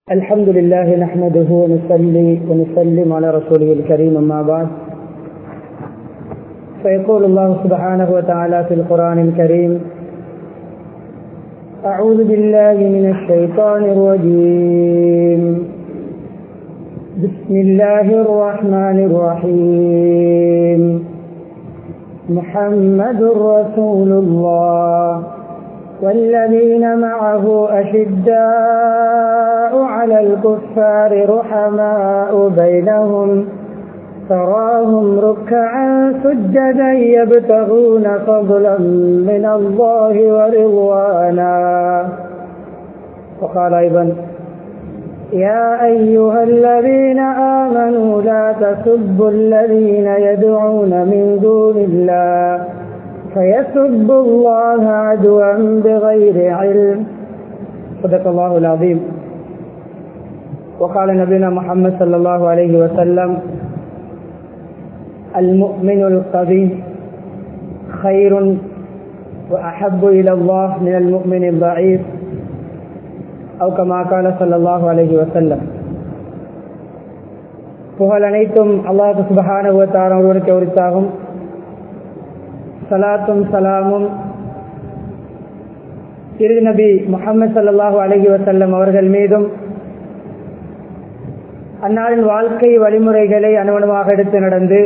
الحمد لله نحمده ونصلي ونسلم على رسوله الكريم أما بعد فيقول الله سبحانه وتعالى في القرآن الكريم أعوذ بالله من الشيطان الرجيم بسم الله الرحمن الرحيم محمد رسول الله والذين معه أشداء على الكفار رحماء بينهم تراهم ركعا سجدا يبتغون فضلا من الله ورضوانا وقال أيضا يا أيها الذين آمنوا لا تسبوا الذين يدعون من دون الله فيسبوا الله عدوا بغير علم صدق الله العظيم وقال نبينا محمد صلى الله عليه وسلم المؤمن القوي خير وأحب إلى الله من المؤمن الضعيف أو كما قال صلى الله عليه وسلم புகழ் அனைத்தும் அல்லாஹு சுபஹானுவத்தார் ஒருவருக்கு உரித்தாகும் சலாத்தும் சலாமும் திரு நபி முகமது சல்லாஹூ அலஹி வசல்லம் அவர்கள் மீதும் அன்னாரின் வாழ்க்கை வழிமுறைகளை அனுமணமாக எடுத்து நடந்து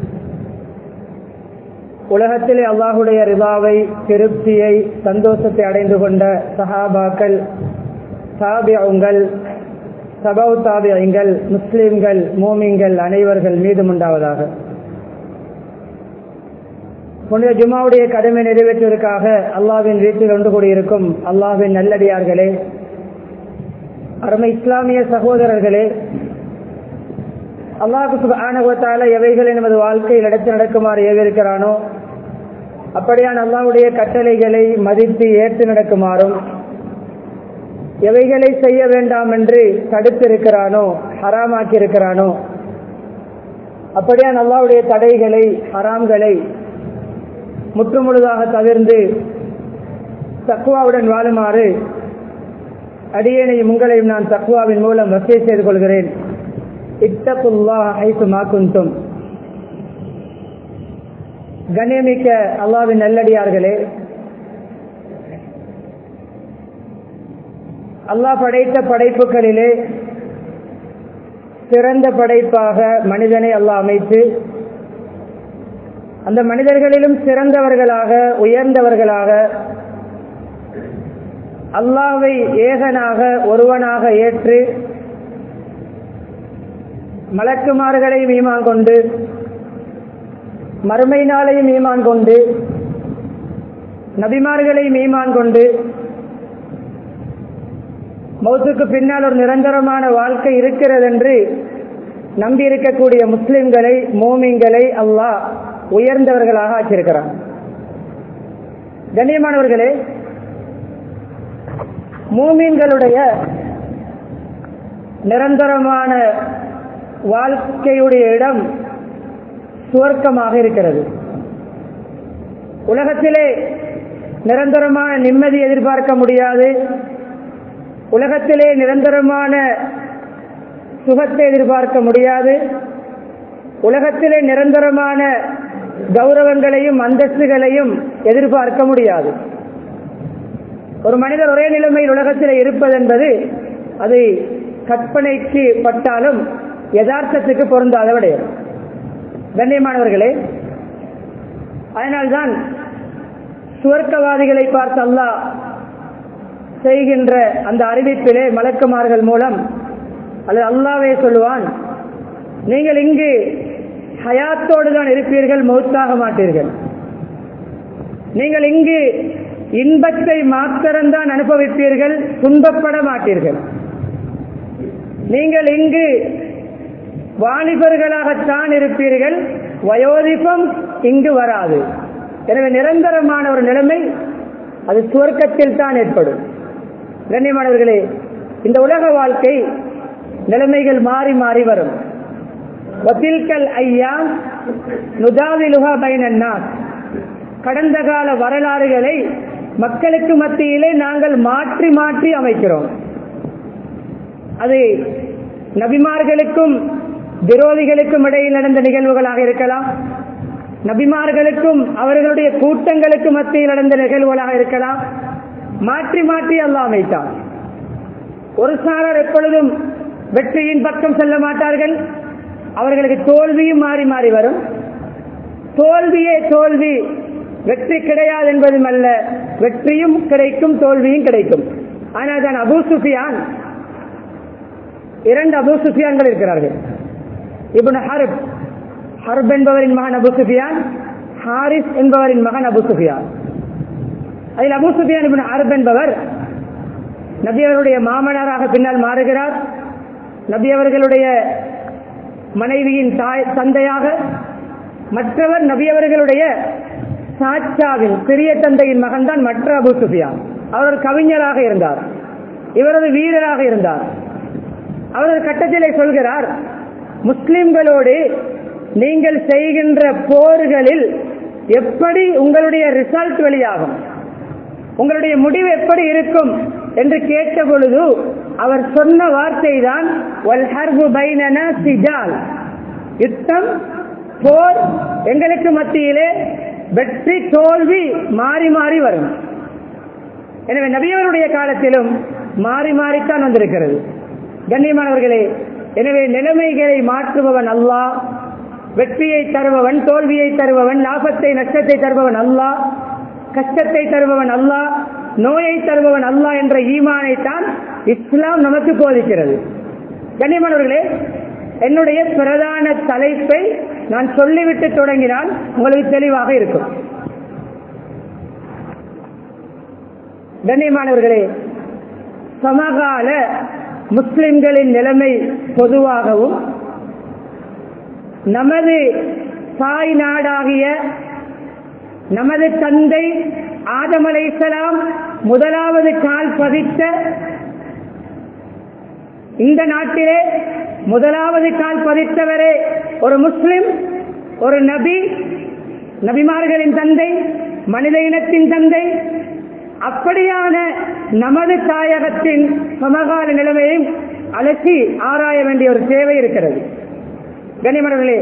உலகத்திலே அல்லாஹுடைய ரிபாவை திருப்தியை சந்தோஷத்தை அடைந்து கொண்ட சஹாபாக்கள் சாபியங்கள் சபவு தாபியங்கள் முஸ்லிம்கள் மோமிங்கள் அனைவர்கள் மீதும் உண்டாவதாக புனித ஜுமாவுடைய கடமை நிறைவேற்றுவதற்காக அல்லாவின் வீட்டில் ஒன்று கூடியிருக்கும் அல்லாவின் நல்லடியார்களே அருமை இஸ்லாமிய சகோதரர்களே அல்லாஹு ஆனகத்தால எவைகள் நமது வாழ்க்கையில் எடுத்து நடக்குமாறு ஏவிருக்கிறானோ அப்படியான அல்லாவுடைய கட்டளைகளை மதித்து ஏற்று நடக்குமாறும் எவைகளை செய்ய வேண்டாம் என்று தடுத்திருக்கிறானோ ஹராமாக்கி இருக்கிறானோ அப்படியான அல்லாவுடைய தடைகளை ஹராம்களை முற்றுமுழுதாக தவிர்ந்து தக்குவாவுடன் வாழுமாறு அடியேனையும் உங்களையும் நான் தக்குவாவின் மூலம் வசதி செய்து கொள்கிறேன் இத்தகுல்லா ஐசு மாக்குந்தும் கண்ணியமிக்க அல்லாவின் நல்லடியார்களே அல்லாஹ் படைத்த படைப்புகளிலே சிறந்த படைப்பாக மனிதனை அல்லாஹ் அமைத்து அந்த மனிதர்களிலும் சிறந்தவர்களாக உயர்ந்தவர்களாக அல்லாவை ஏகனாக ஒருவனாக ஏற்று மலக்குமார்களையும் ஈமான் கொண்டு மறுமை நாளையும் ஈமான் கொண்டு நபிமார்களையும் ஈமான் கொண்டு மௌத்துக்கு பின்னால் ஒரு நிரந்தரமான வாழ்க்கை இருக்கிறது என்று நம்பி இருக்கக்கூடிய முஸ்லிம்களை மோமிங்களை அல்லாஹ் உயர்ந்தவர்களாக ஆக்கியிருக்கிறான் கண்ணியமானவர்களே மூமீன்களுடைய நிரந்தரமான வாழ்க்கையுடைய இடம் சுவர்க்கமாக இருக்கிறது உலகத்திலே நிரந்தரமான நிம்மதி எதிர்பார்க்க முடியாது உலகத்திலே நிரந்தரமான சுகத்தை எதிர்பார்க்க முடியாது உலகத்திலே நிரந்தரமான கௌரவங்களையும் அந்தஸ்துகளையும் எதிர்பார்க்க முடியாது ஒரு மனிதர் ஒரே நிலைமையில் உலகத்தில் இருப்பது என்பது அது கற்பனைக்கு பட்டாலும் யதார்த்தத்துக்கு பொருந்தாத விடையும் கண்ணியமானவர்களே அதனால்தான் சுவர்க்கவாதிகளை பார்த்து அல்லாஹ் செய்கின்ற அந்த அறிவிப்பிலே மலக்குமார்கள் மூலம் அல்லது அல்லாவே சொல்லுவான் நீங்கள் இங்கு ஹயாத்தோடு தான் இருப்பீர்கள் மௌத்தாக மாட்டீர்கள் நீங்கள் இங்கு இன்பத்தை மாத்திரம்தான் அனுபவிப்பீர்கள் துன்பப்பட மாட்டீர்கள் நீங்கள் இங்கு வாலிபர்களாகத்தான் இருப்பீர்கள் வயோதிபம் இங்கு வராது எனவே நிரந்தரமான ஒரு நிலைமை அது சுவர்க்கத்தில் தான் ஏற்படும் கண்ணியமானவர்களே இந்த உலக வாழ்க்கை நிலைமைகள் மாறி மாறி வரும் வத்தில்கல் ஐயா நுதாவிலுகா பைனன்னா கடந்த கால வரலாறுகளை மக்களுக்கு மத்தியிலே நாங்கள் மாற்றி மாற்றி அமைக்கிறோம் அது நபிமார்களுக்கும் விரோதிகளுக்கும் இடையில் நடந்த நிகழ்வுகளாக இருக்கலாம் நபிமார்களுக்கும் அவர்களுடைய கூட்டங்களுக்கு மத்தியில் நடந்த நிகழ்வுகளாக இருக்கலாம் மாற்றி மாற்றி அல்லாஹ் அமைத்தான் ஒரு சாரர் எப்பொழுதும் வெற்றியின் பக்கம் செல்ல மாட்டார்கள் அவர்களுக்கு தோல்வியும் மாறி மாறி வரும் தோல்வியே தோல்வி வெற்றி கிடையாது என்பதும் அல்ல வெற்றியும் கிடைக்கும் தோல்வியும் கிடைக்கும் ஆனால் தான் அபூ சுஃபியான் இரண்டு அபூ சுஃபியான்கள் இருக்கிறார்கள் இப்னு ஹர்ப் ஹர்ப் என்பவரின் மகன் அபு சுஃபியான் ஹாரிஸ் என்பவரின் மகன் அபு சுஃபியான் அதில் அபு சுஃபியான் இப்னு ஹர்ப் என்பவர் நபி அவருடைய மாமனாராக பின்னால் மாறுகிறார் நபி அவர்களுடைய மனைவியின் தாய் தந்தையாக மற்றவர் நபி அவர்களுடைய சாச்சாவின் பெரிய தந்தையின் மகன்தான் மற்ற அபு சுஃபியான் அவர் ஒரு கவிஞராக இருந்தார் இவர் ஒரு வீரராக இருந்தார் அவர் ஒரு கட்டத்திலே சொல்கிறார் முஸ்லிம்களோடு நீங்கள் செய்கின்ற போர்களில் எப்படி உங்களுடைய ரிசல்ட் வெளியாகும் உங்களுடைய முடிவு எப்படி இருக்கும் என்று கேட்ட பொழுது அவர் சொன்ன வார்த்தை தான் யுத்தம் போர் எங்களுக்கு மத்தியிலே வெற்றி தோல்வி மாறி மாறி வரும் எனவே நபியவருடைய காலத்திலும் மாறி மாறித்தான் வந்திருக்கிறது கண்ணியமானவர்களே எனவே நிலைமைகளை மாற்றுபவன் அல்லாஹ் வெற்றியை தருபவன் தோல்வியை தருபவன் லாபத்தை நஷ்டத்தை தருபவன் அல்லாஹ் கஷ்டத்தை தருபவன் அல்லாஹ் நோயை தருபவன் அல்லாஹ் என்ற ஈமானைத்தான் இஸ்லாம் நமக்கு போதிக்கிறது கண்ணியமானவர்களே என்னுடைய பிரதான தலைப்பை நான் சொல்லிவிட்டு தொடங்கினால் உங்களுக்கு தெளிவாக இருக்கும் கண்ணியமானவர்களே சமகால முஸ்லிம்களின் நிலைமை பொதுவாகவும் நமது தாய் நாடாகிய நமது தந்தை ஆதம் அலைசலாம் முதலாவது கால் பதித்த இந்த நாட்டிலே முதலாவது கால் பதித்தவரே ஒரு முஸ்லிம் ஒரு நபி நபிமார்களின் தந்தை மனித இனத்தின் தந்தை அப்படியான நமது தாயகத்தின் சமகால நிலைமையை அலசி ஆராய வேண்டிய ஒரு தேவை இருக்கிறது கனிமணர்களே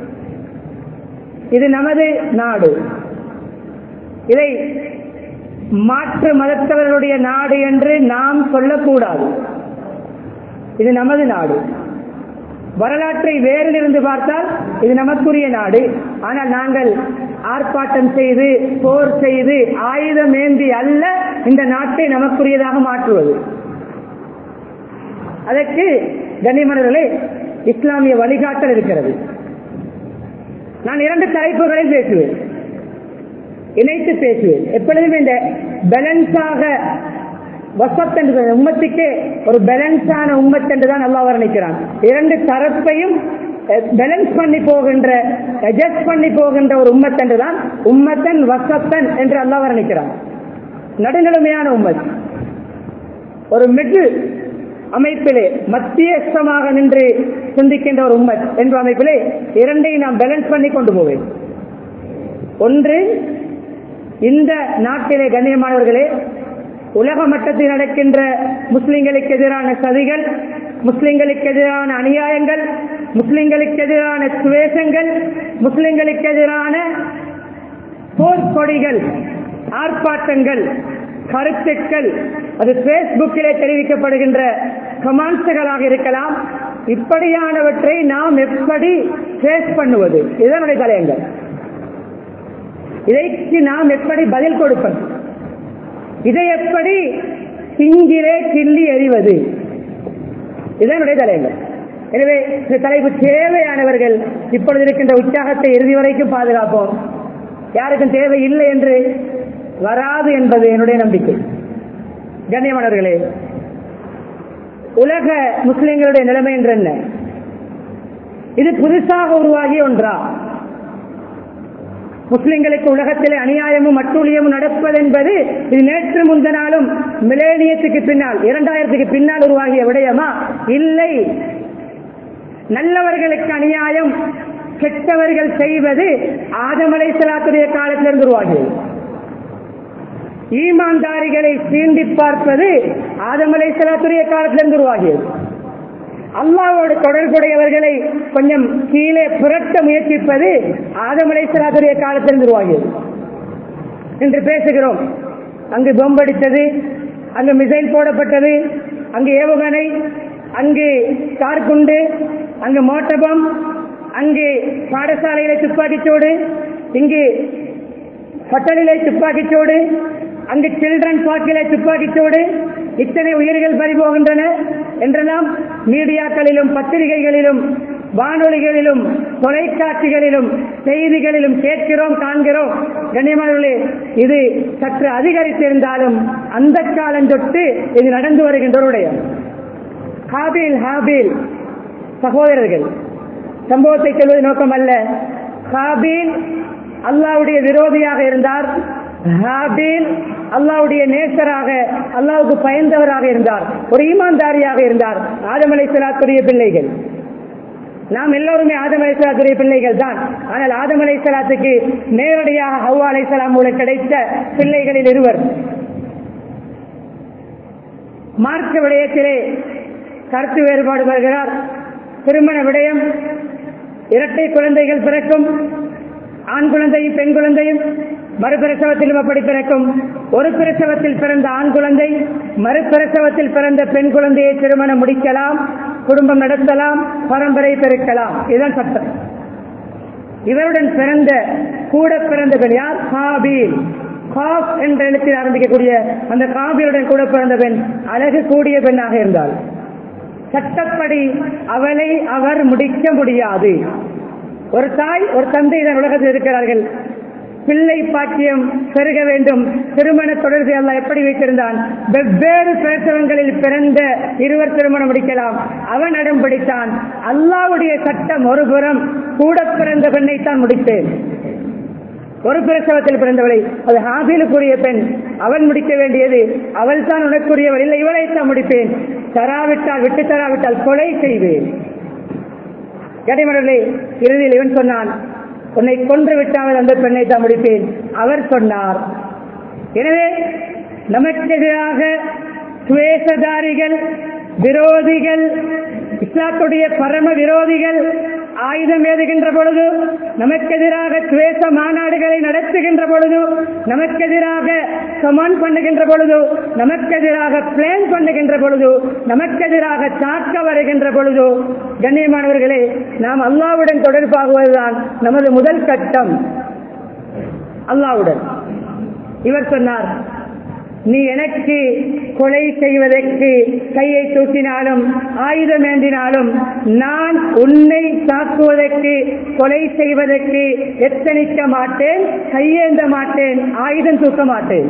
இது நமது நாடு இதை மாற்று மதத்தவர்களுடைய நாடு என்று நாம் சொல்லக்கூடாது இது நமது நாடு வரலாற்றை வேறிலிருந்து பார்த்தால் இது நமக்குரிய நாடு ஆனால் நாங்கள் ஆர்ப்பாட்டம் செய்து போர் செய்து ஆயுதம் ஏந்தி அல்ல இந்த நாட்டை நமக்குரியதாக மாற்றுவது அதற்கு கனிமணர்களே இஸ்லாமிய வழிகாட்டல் இருக்கிறது நான் இரண்டு தலைப்புகளில் பேசுவேன் இணைத்து பேசுவேன் எப்பொழுதும் இந்த பேலன்ஸாக வசத் என்று உம்மத்துக்கே ஒரு பேலன்ஸான உம்மத் என்று தான் நல்லா வர்ணிக்கிறான் இரண்டு தரப்பையும் பேலன்ஸ் பண்ணி போகின்ற அட்ஜஸ்ட் பண்ணி போகின்ற ஒரு உம்மத் என்று தான் உம்மத்தன் வசத்தன் என்று அல்லா வர்ணிக்கிறான் நடுநிலைமையான உம்மத் ஒரு மிடில் அமைப்பிலே மத்தியஸ்தமாக நின்று சிந்திக்கின்ற ஒரு உம்மத் என்ற அமைப்பிலே இரண்டையும் நாம் பேலன்ஸ் பண்ணி கொண்டு போவேன் ஒன்று இந்த நாட்டிலே கண்ணியமானவர்களே உலக மட்டத்தில் நடக்கின்ற முஸ்லிம்களுக்கு எதிரான சதிகள் முஸ்லிம்களுக்கு எதிரான அநியாயங்கள் முஸ்லிம்களுக்கு எதிரான சுவேசங்கள் முஸ்லிம்களுக்கு எதிரான போர்க்கொடிகள் ஆர்ப்பாட்டங்கள் கருத்துக்கள் அது பேஸ்புக்கிலே தெரிவிக்கப்படுகின்ற கமாண்ட்ஸுகளாக இருக்கலாம் இப்படியானவற்றை நாம் எப்படி ஃபேஸ் பண்ணுவது இதனுடைய தலையங்கள் இதைக்கு நாம் எப்படி பதில் கொடுப்பது இதை எப்படி பிங்கிலே கிள்ளி எறிவது இதனுடைய தலையங்கள் எனவே இந்த தலைப்பு தேவையானவர்கள் இப்பொழுது இருக்கின்ற உற்சாகத்தை இறுதி வரைக்கும் பாதுகாப்போம் யாருக்கும் தேவை இல்லை என்று வராது என்பது என்னுடைய நம்பிக்கை கண்ணியமானவர்களே உலக முஸ்லிம்களுடைய நிலைமை என்று என்ன இது புதுசாக உருவாகிய ஒன்றா முஸ்லிம்களுக்கு உலகத்திலே அநியாயமும் அட்டூழியமும் நடப்பது என்பது இது நேற்று முந்தனாலும் மிலேனியத்துக்கு பின்னால் இரண்டாயிரத்துக்கு பின்னால் உருவாகிய விடயமா இல்லை நல்லவர்களுக்கு அநியாயம் கெட்டவர்கள் செய்வது ஆதமலை சலாத்துடைய காலத்திலிருந்து உருவாகியது ஈமான்தாரிகளை சீண்டி பார்ப்பது ஆதமலை சலாத்துடைய காலத்திலிருந்து உருவாகியது அல்லாவோடு தொடர்புடையவர்களை கொஞ்சம் கீழே புரட்ட முயற்சிப்பது ஆதமலை சலாத்துடைய காலத்தில் உருவாகியது என்று பேசுகிறோம் அங்கு பொம்படித்தது அங்கு மிசைல் போடப்பட்டது அங்கு ஏவுகணை அங்கு கார்குண்டு அங்கு மோட்டபம் அங்கு பாடசாலையில துப்பாக்கிச்சூடு இங்கு ஹோட்டலிலே துப்பாக்கிச்சூடு அங்கு சில்ட்ரன் பார்க்கிலே துப்பாக்கிச்சூடு இத்தனை உயிர்கள் பறிபோகின்றன என்றெல்லாம் மீடியாக்களிலும் பத்திரிகைகளிலும் வானொலிகளிலும் தொலைக்காட்சிகளிலும் செய்திகளிலும் கேட்கிறோம் காண்கிறோம் கண்ணியமானவர்களே இது சற்று அதிகரித்திருந்தாலும் அந்த காலம் தொட்டு இது நடந்து வருகின்றவருடைய ஹாபில் ஹாபில் சகோதரர்கள் சம்பவத்தை சொல்வது நோக்கம் அல்ல ஹாபில் அல்லாவுடைய விரோதியாக இருந்தார் ஹாபில் அல்லாவுடைய நேசராக அல்லாவுக்கு பயந்தவராக இருந்தார் ஒரு ஈமான்தாரியாக இருந்தார் ஆதம் அலைசலாத்துடைய பிள்ளைகள் நாம் எல்லோருமே ஆதம் அலைசலாத்துடைய பிள்ளைகள் தான் ஆனால் ஆதம் அலைசலாத்துக்கு நேரடியாக ஹவ்வா அலைசலாம் மூலம் கிடைத்த பிள்ளைகளில் இருவர் மார்க்க விடயத்திலே கருத்து வேறுபாடு வருகிறார் திருமண விடயம் இரட்டை குழந்தைகள் பிறக்கும் ஆண் குழந்தையும் பெண் குழந்தையும் மறுபிரசவத்திலும் அப்படி பிறக்கும் ஒரு பிரசவத்தில் பிறந்த ஆண் குழந்தை மறுபிரசவத்தில் பிறந்த பெண் குழந்தையை திருமணம் முடிக்கலாம் குடும்பம் நடத்தலாம் பரம்பரை பெருக்கலாம் இதுதான் சட்டம் இவருடன் பிறந்த கூட பிறந்த பெண் யார் காபீல் காப் என்ற எழுத்தில் ஆரம்பிக்கக்கூடிய அந்த காபியுடன் கூட பிறந்த பெண் அழகு கூடிய பெண்ணாக இருந்தாள் சட்டப்படி அவளை அவர் முடிக்க முடியாது ஒரு தாய் ஒரு தந்தை இதன் உலகத்தில் இருக்கிறார்கள் பிள்ளை பாக்கியம் பெருக வேண்டும் திருமண தொடர்பு அல்ல எப்படி வைத்திருந்தான் வெவ்வேறு பிரசவங்களில் பிறந்த இருவர் திருமணம் முடிக்கலாம் அவன் அடம் பிடித்தான் அல்லாவுடைய சட்டம் ஒருபுறம் கூட பிறந்த பெண்ணைத்தான் முடித்தேன் ஒரு பிரசவத்தில் பிறந்தவளை அது ஹாபிலுக்குரிய பெண் அவன் முடிக்க வேண்டியது அவள் தான் உனக்குரியவள் இல்லை இவளைத்தான் முடிப்பேன் தராவிட்டால் விட்டு தராவிட்டால் கொலை செய்வேன் கடைமடலே இறுதியில் இவன் சொன்னான் உன்னை கொன்று விட்டாமல் அந்த பெண்ணை தான் முடிப்பேன் அவர் சொன்னார் எனவே நமக்கு எதிராக சுவேசதாரிகள் விரோதிகள் இஸ்லாத்துடைய பரம விரோதிகள் ஆயுதம் ஏதுகின்ற பொழுது நமக்கு எதிராக சுவேச மாநாடுகளை நடத்துகின்ற பொழுது நமக்கு எதிராக கமாண்ட் பண்ணுகின்ற பொழுது நமக்கு எதிராக பிளான் பண்ணுகின்ற பொழுது நமக்கு எதிராக தாக்க வருகின்ற பொழுது கண்ணியமானவர்களே நாம் அல்லாவுடன் தொடர்பாகுவதுதான் நமது முதல் கட்டம் அல்லாவுடன் இவர் சொன்னார் நீ எனக்கு கொலை செய்வதற்கு கையை தூக்கினாலும் ஆயுதம் ஏந்தினாலும் நான் உன்னை தாக்குவதற்கு கொலை செய்வதற்கு எத்தனிக்க மாட்டேன் கையேந்த மாட்டேன் ஆயுதம் தூக்க மாட்டேன்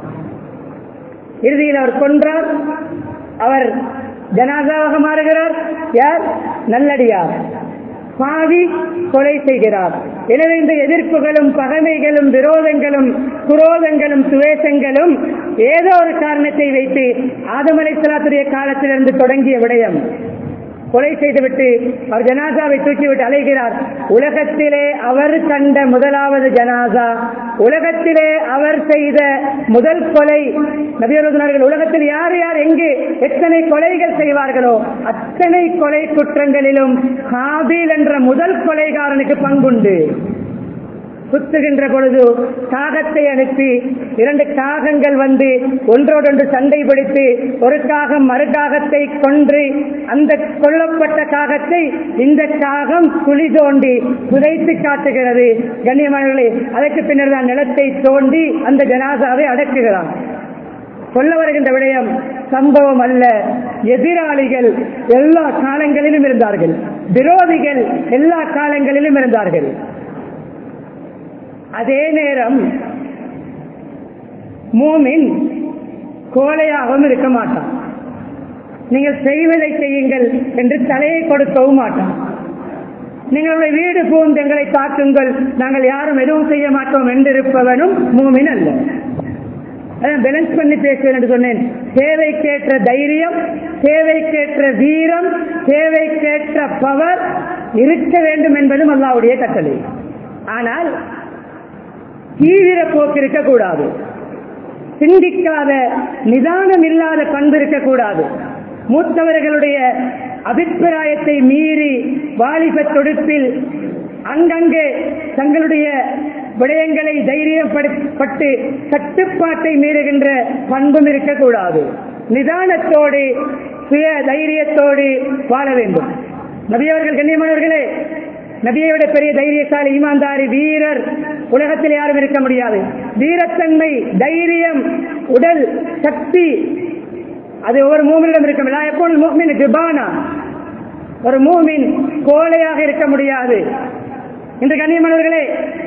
இறுதியில் அவர் கொன்றார் அவர் ஜனாதாவாக மாறுகிறார் யார் நல்லடியார் பாவி கொலை செய்கிறார் எனவே இந்த எதிர்ப்புகளும் பகைமைகளும் விரோதங்களும் குரோதங்களும் சுவேசங்களும் ஏதோ ஒரு காரணத்தை வைத்து ஆதமலை சலாத்துடைய காலத்திலிருந்து தொடங்கிய விடயம் கொலை செய்துவிட்டு அவர் ஜனாசாவை தூக்கிவிட்டு அலைகிறார் உலகத்திலே அவர் கண்ட முதலாவது ஜனாசா உலகத்திலே அவர் செய்த முதல் கொலை நபியர்கள் உலகத்தில் யார் யார் எங்கு எத்தனை கொலைகள் செய்வார்களோ அத்தனை கொலை குற்றங்களிலும் காபீல் என்ற முதல் கொலைகாரனுக்கு பங்குண்டு குத்துகின்ற பொழுது காகத்தை அனுப்பி இரண்டு காகங்கள் வந்து ஒன்றோடொன்று சண்டை பிடித்து ஒரு காகம் மறு காகத்தை கொன்று அந்த கொல்லப்பட்ட காகத்தை இந்த காகம் குழி தோண்டி புதைத்து காட்டுகிறது கண்ணியமானவர்களே அதற்கு பின்னர் தான் நிலத்தை தோண்டி அந்த ஜனாசாவை அடக்குகிறான் சொல்ல வருகின்ற விடயம் சம்பவம் அல்ல எதிராளிகள் எல்லா காலங்களிலும் இருந்தார்கள் விரோதிகள் எல்லா காலங்களிலும் இருந்தார்கள் அதே நேரம் மூமின் கோழையாகவும் இருக்க மாட்டான் நீங்கள் செய்வதை செய்யுங்கள் என்று தலையை கொடுக்கவும் மாட்டான் நீங்களுடைய வீடு பூந்து எங்களை தாக்குங்கள் நாங்கள் யாரும் எதுவும் செய்ய மாட்டோம் என்றிருப்பவனும் மூமின் அல்ல பேலன்ஸ் பண்ணி பேசுவேன் என்று சொன்னேன் தேவைக்கேற்ற தைரியம் தேவைக்கேற்ற வீரம் தேவைக்கேற்ற பவர் இருக்க வேண்டும் என்பதும் அல்லாவுடைய கட்டளை ஆனால் தீவிர போக்கு இருக்கக்கூடாது சிந்திக்காத நிதானம் இல்லாத பண்பு இருக்கக்கூடாது மூத்தவர்களுடைய அபிப்பிராயத்தை மீறி வாலிப தொடுப்பில் அங்கங்கே தங்களுடைய விடயங்களை தைரியப்பட்டு கட்டுப்பாட்டை மீறுகின்ற பண்பும் இருக்கக்கூடாது நிதானத்தோடு சுய தைரியத்தோடு வாழ வேண்டும் நபியவர்கள் கண்ணியமானவர்களே நபியை விட பெரிய தைரியசாலி ஈமான்தாரி வீரர் உலகத்தில் யாரும் இருக்க முடியாது வீரத்தன்மை தைரியம் உடல் சக்தி அது ஒரு மூமினிடம் இருக்க எப்போது மூமின் ஜுபானா ஒரு மூமின் கோழையாக இருக்க முடியாது இன்று கண்ணியமானவர்களே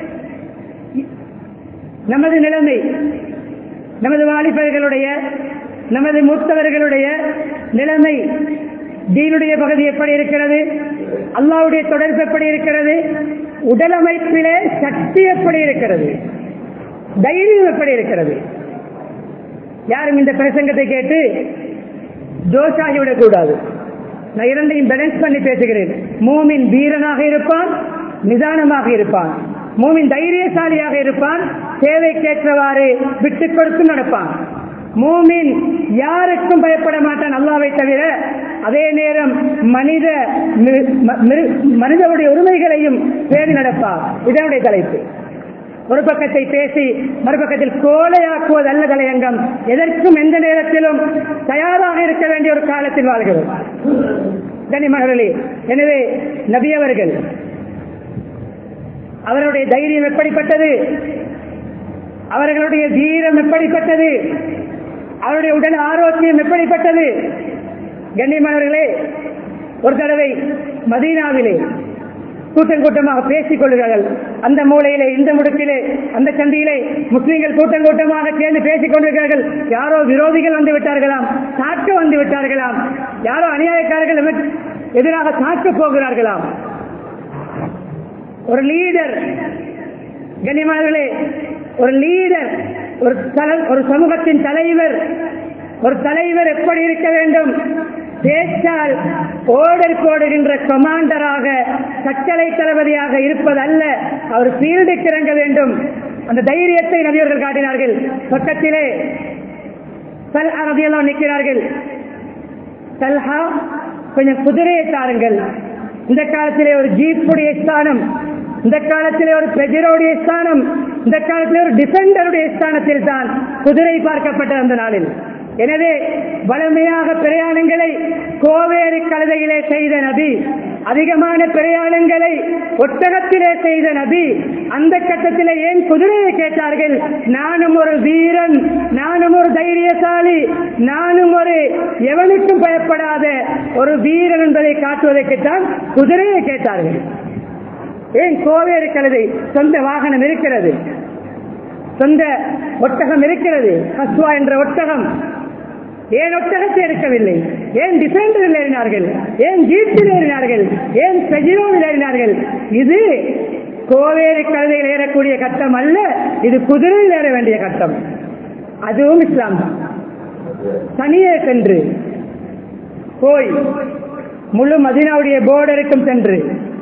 நமது நிலைமை நமது வாலிபர்களுடைய நமது மூத்தவர்களுடைய நிலைமை தீனுடைய பகுதி எப்படி இருக்கிறது அல்லாவுடைய தொடர்பு எப்படி இருக்கிறது உடல் அமைப்பிலே சக்தி எப்படி இருக்கிறது தைரியம் எப்படி இருக்கிறது யாரும் இந்த பிரசங்கத்தை கேட்டு ஜோஷாகிவிடக் கூடாது நான் இரண்டையும் பேலன்ஸ் பண்ணி பேசுகிறேன் மூமின் வீரனாக இருப்பான் நிதானமாக இருப்பான் மூமின் தைரியசாலியாக இருப்பான் தேவைக்கேற்றவாறு விட்டுக் கொடுத்து நடப்பான் மூமின் யாருக்கும் பயப்பட மாட்டான் அல்லாவை தவிர அதே நேரம் மனித மனிதனுடைய உரிமைகளையும் பேணி நடப்பார் இதனுடைய தலைப்பு ஒரு பக்கத்தை பேசி மறுபக்கத்தில் கோலையாக்குவது அல்ல தலையங்கம் எதற்கும் எந்த நேரத்திலும் தயாராக இருக்க வேண்டிய ஒரு காலத்தில் வாழ்கிறோம் கனிமகளே எனவே நபியவர்கள் அவருடைய தைரியம் எப்படிப்பட்டது அவர்களுடைய தீரம் எப்படிப்பட்டது அவருடைய உடல் ஆரோக்கியம் எப்படிப்பட்டது கண்ணியமானவர்களே ஒரு தடவை மதீனாவிலே கூட்டம் கூட்டமாக பேசிக் கொள்கிறார்கள் அந்த மூலையிலே இந்த முடுக்கிலே அந்த சந்தியிலே முஸ்லீம்கள் கூட்டம் கூட்டமாக சேர்ந்து பேசிக் கொண்டிருக்கிறார்கள் யாரோ விரோதிகள் வந்து விட்டார்களாம் தாக்க வந்து விட்டார்களாம் யாரோ அநியாயக்காரர்கள் எதிராக தாக்க போகிறார்களாம் ஒரு லீடர் கண்ணியமானவர்களே ஒரு லீடர் ஒரு ஒரு சமூகத்தின் தலைவர் ஒரு தலைவர் எப்படி இருக்க வேண்டும் பேச்சால் ஓடர் போடுகின்ற கமாண்டராக கட்டளை தளபதியாக இருப்பதல்ல அவர் ஃபீல்டுக்கு இறங்க வேண்டும் அந்த தைரியத்தை நபியவர்கள் காட்டினார்கள் பக்கத்திலே சல் அரபியெல்லாம் நிற்கிறார்கள் சல்ஹா கொஞ்சம் குதிரையை தாருங்கள் இந்த காலத்திலே ஒரு ஜீப்புடைய ஸ்தானம் இந்த காலத்திலே ஒரு பெஜரோடைய ஸ்தானம் இந்த காலத்திலே ஒரு டிஃபெண்டருடைய ஸ்தானத்தில் தான் குதிரை பார்க்கப்பட்ட அந்த நாளில் எனவே வலிமையாக பிரயாணங்களை கோவேறு கழுதையிலே செய்த நபி அதிகமான பிரயாணங்களை ஒட்டகத்திலே செய்த நபி அந்த கட்டத்திலே ஏன் குதிரையை கேட்டார்கள் நானும் ஒரு வீரன் நானும் ஒரு தைரியசாலி நானும் ஒரு எவனுக்கும் பயப்படாத ஒரு வீரன் என்பதை காட்டுவதற்குத்தான் குதிரையை கேட்டார்கள் ஏன் கோவேறு கழுதை சொந்த வாகனம் இருக்கிறது சொந்த ஒட்டகம் இருக்கிறது கஸ்வா என்ற ஒட்டகம் ஏன் ஒட்டகத்தை இருக்கவில்லை ஏன் டிஃபெண்டரில் ஏறினார்கள் ஏன் ஜீப்பில் ஏறினார்கள் ஏன் பெஜிரோவில் ஏறினார்கள் இது கோவேறு கழுதையில் ஏறக்கூடிய கட்டம் அல்ல இது குதிரையில் ஏற வேண்டிய கட்டம் அதுவும் இஸ்லாம் தான் தனியே சென்று போய் முழு மதினாவுடைய போர்டருக்கும் சென்று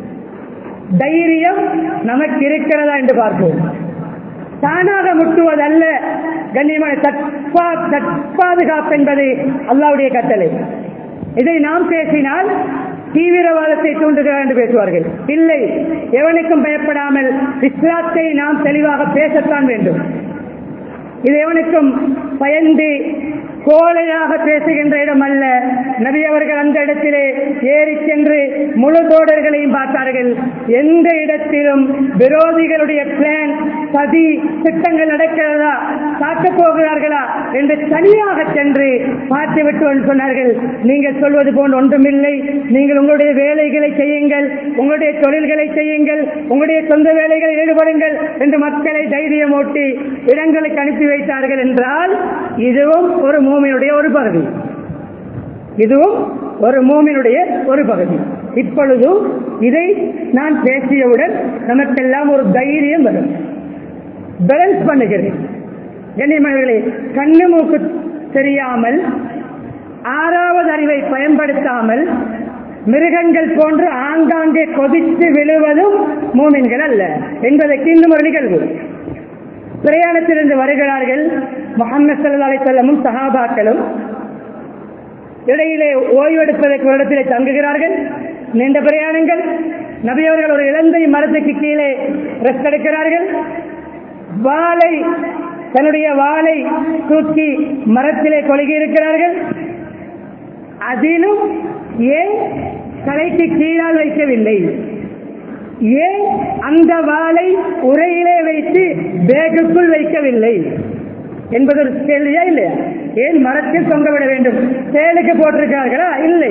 தைரியம் நமக்கு இருக்கிறதா என்று பார்ப்போம் தானாக முட்டுவதல்ல கண்ணியமான தற்பா தற்பாதுகாப்பு என்பது அல்லாவுடைய கட்டளை இதை நாம் பேசினால் தீவிரவாதத்தை தூண்டுகிறார் என்று பேசுவார்கள் இல்லை எவனுக்கும் பயப்படாமல் இஸ்லாத்தை நாம் தெளிவாக பேசத்தான் வேண்டும் இது எவனுக்கும் பயந்து கோழையாக பேசுகின்ற இடம் அல்ல நபி அவர்கள் அந்த இடத்திலே ஏறி சென்று முழு தோடர்களையும் பார்த்தார்கள் எந்த இடத்திலும் விரோதிகளுடைய பிளான் சதி திட்டங்கள் நடக்கிறதா தாக்க போகிறார்களா என்று தனியாக சென்று பார்த்துவிட்டு வந்து சொன்னார்கள் நீங்கள் சொல்வது போன்று ஒன்றுமில்லை நீங்கள் உங்களுடைய வேலைகளை செய்யுங்கள் உங்களுடைய தொழில்களை செய்யுங்கள் உங்களுடைய சொந்த வேலைகளில் ஈடுபடுங்கள் என்று மக்களை தைரியமூட்டி இடங்களுக்கு அனுப்பி வைத்தார்கள் என்றால் இதுவும் ஒரு மூமினுடைய ஒரு பகுதி இதுவும் ஒரு மூமினுடைய ஒரு பகுதி இப்பொழுது இதை நான் பேசியவுடன் நமக்கெல்லாம் ஒரு தைரியம் வரும் பேலன்ஸ் பண்ணுகிறேன் கண்ணியமானவர்களே கண்ணு மூக்கு தெரியாமல் ஆறாவது அறிவை பயன்படுத்தாமல் மிருகங்கள் போன்று ஆங்காங்கே கொதித்து விழுவதும் மூமின்கள் அல்ல என்பதற்கு இன்னும் ஒரு நிகழ்வு பிரயாணத்திலிருந்து வருகிறார்கள் முகமது சல்லா அலிசல்லமும் சஹாபாக்களும் இடையிலே ஓய்வெடுப்பதற்கு ஒரு இடத்திலே தங்குகிறார்கள் நீண்ட பிரயாணங்கள் நபியவர்கள் ஒரு இலந்தை மரத்துக்கு கீழே ரெஸ்ட் எடுக்கிறார்கள் வாளை தன்னுடைய வாளை தூக்கி மரத்திலே கொழுகி இருக்கிறார்கள் அதிலும் ஏன் தலைக்கு கீழால் வைக்கவில்லை ஏன் அந்த வாளை உரையிலே வைத்து பேகுக்குள் வைக்கவில்லை என்பது ஒரு கேள்வியா இல்லையா ஏன் மரத்தில் தொங்க விட வேண்டும் சேலுக்கு போட்டிருக்கிறார்களா இல்லை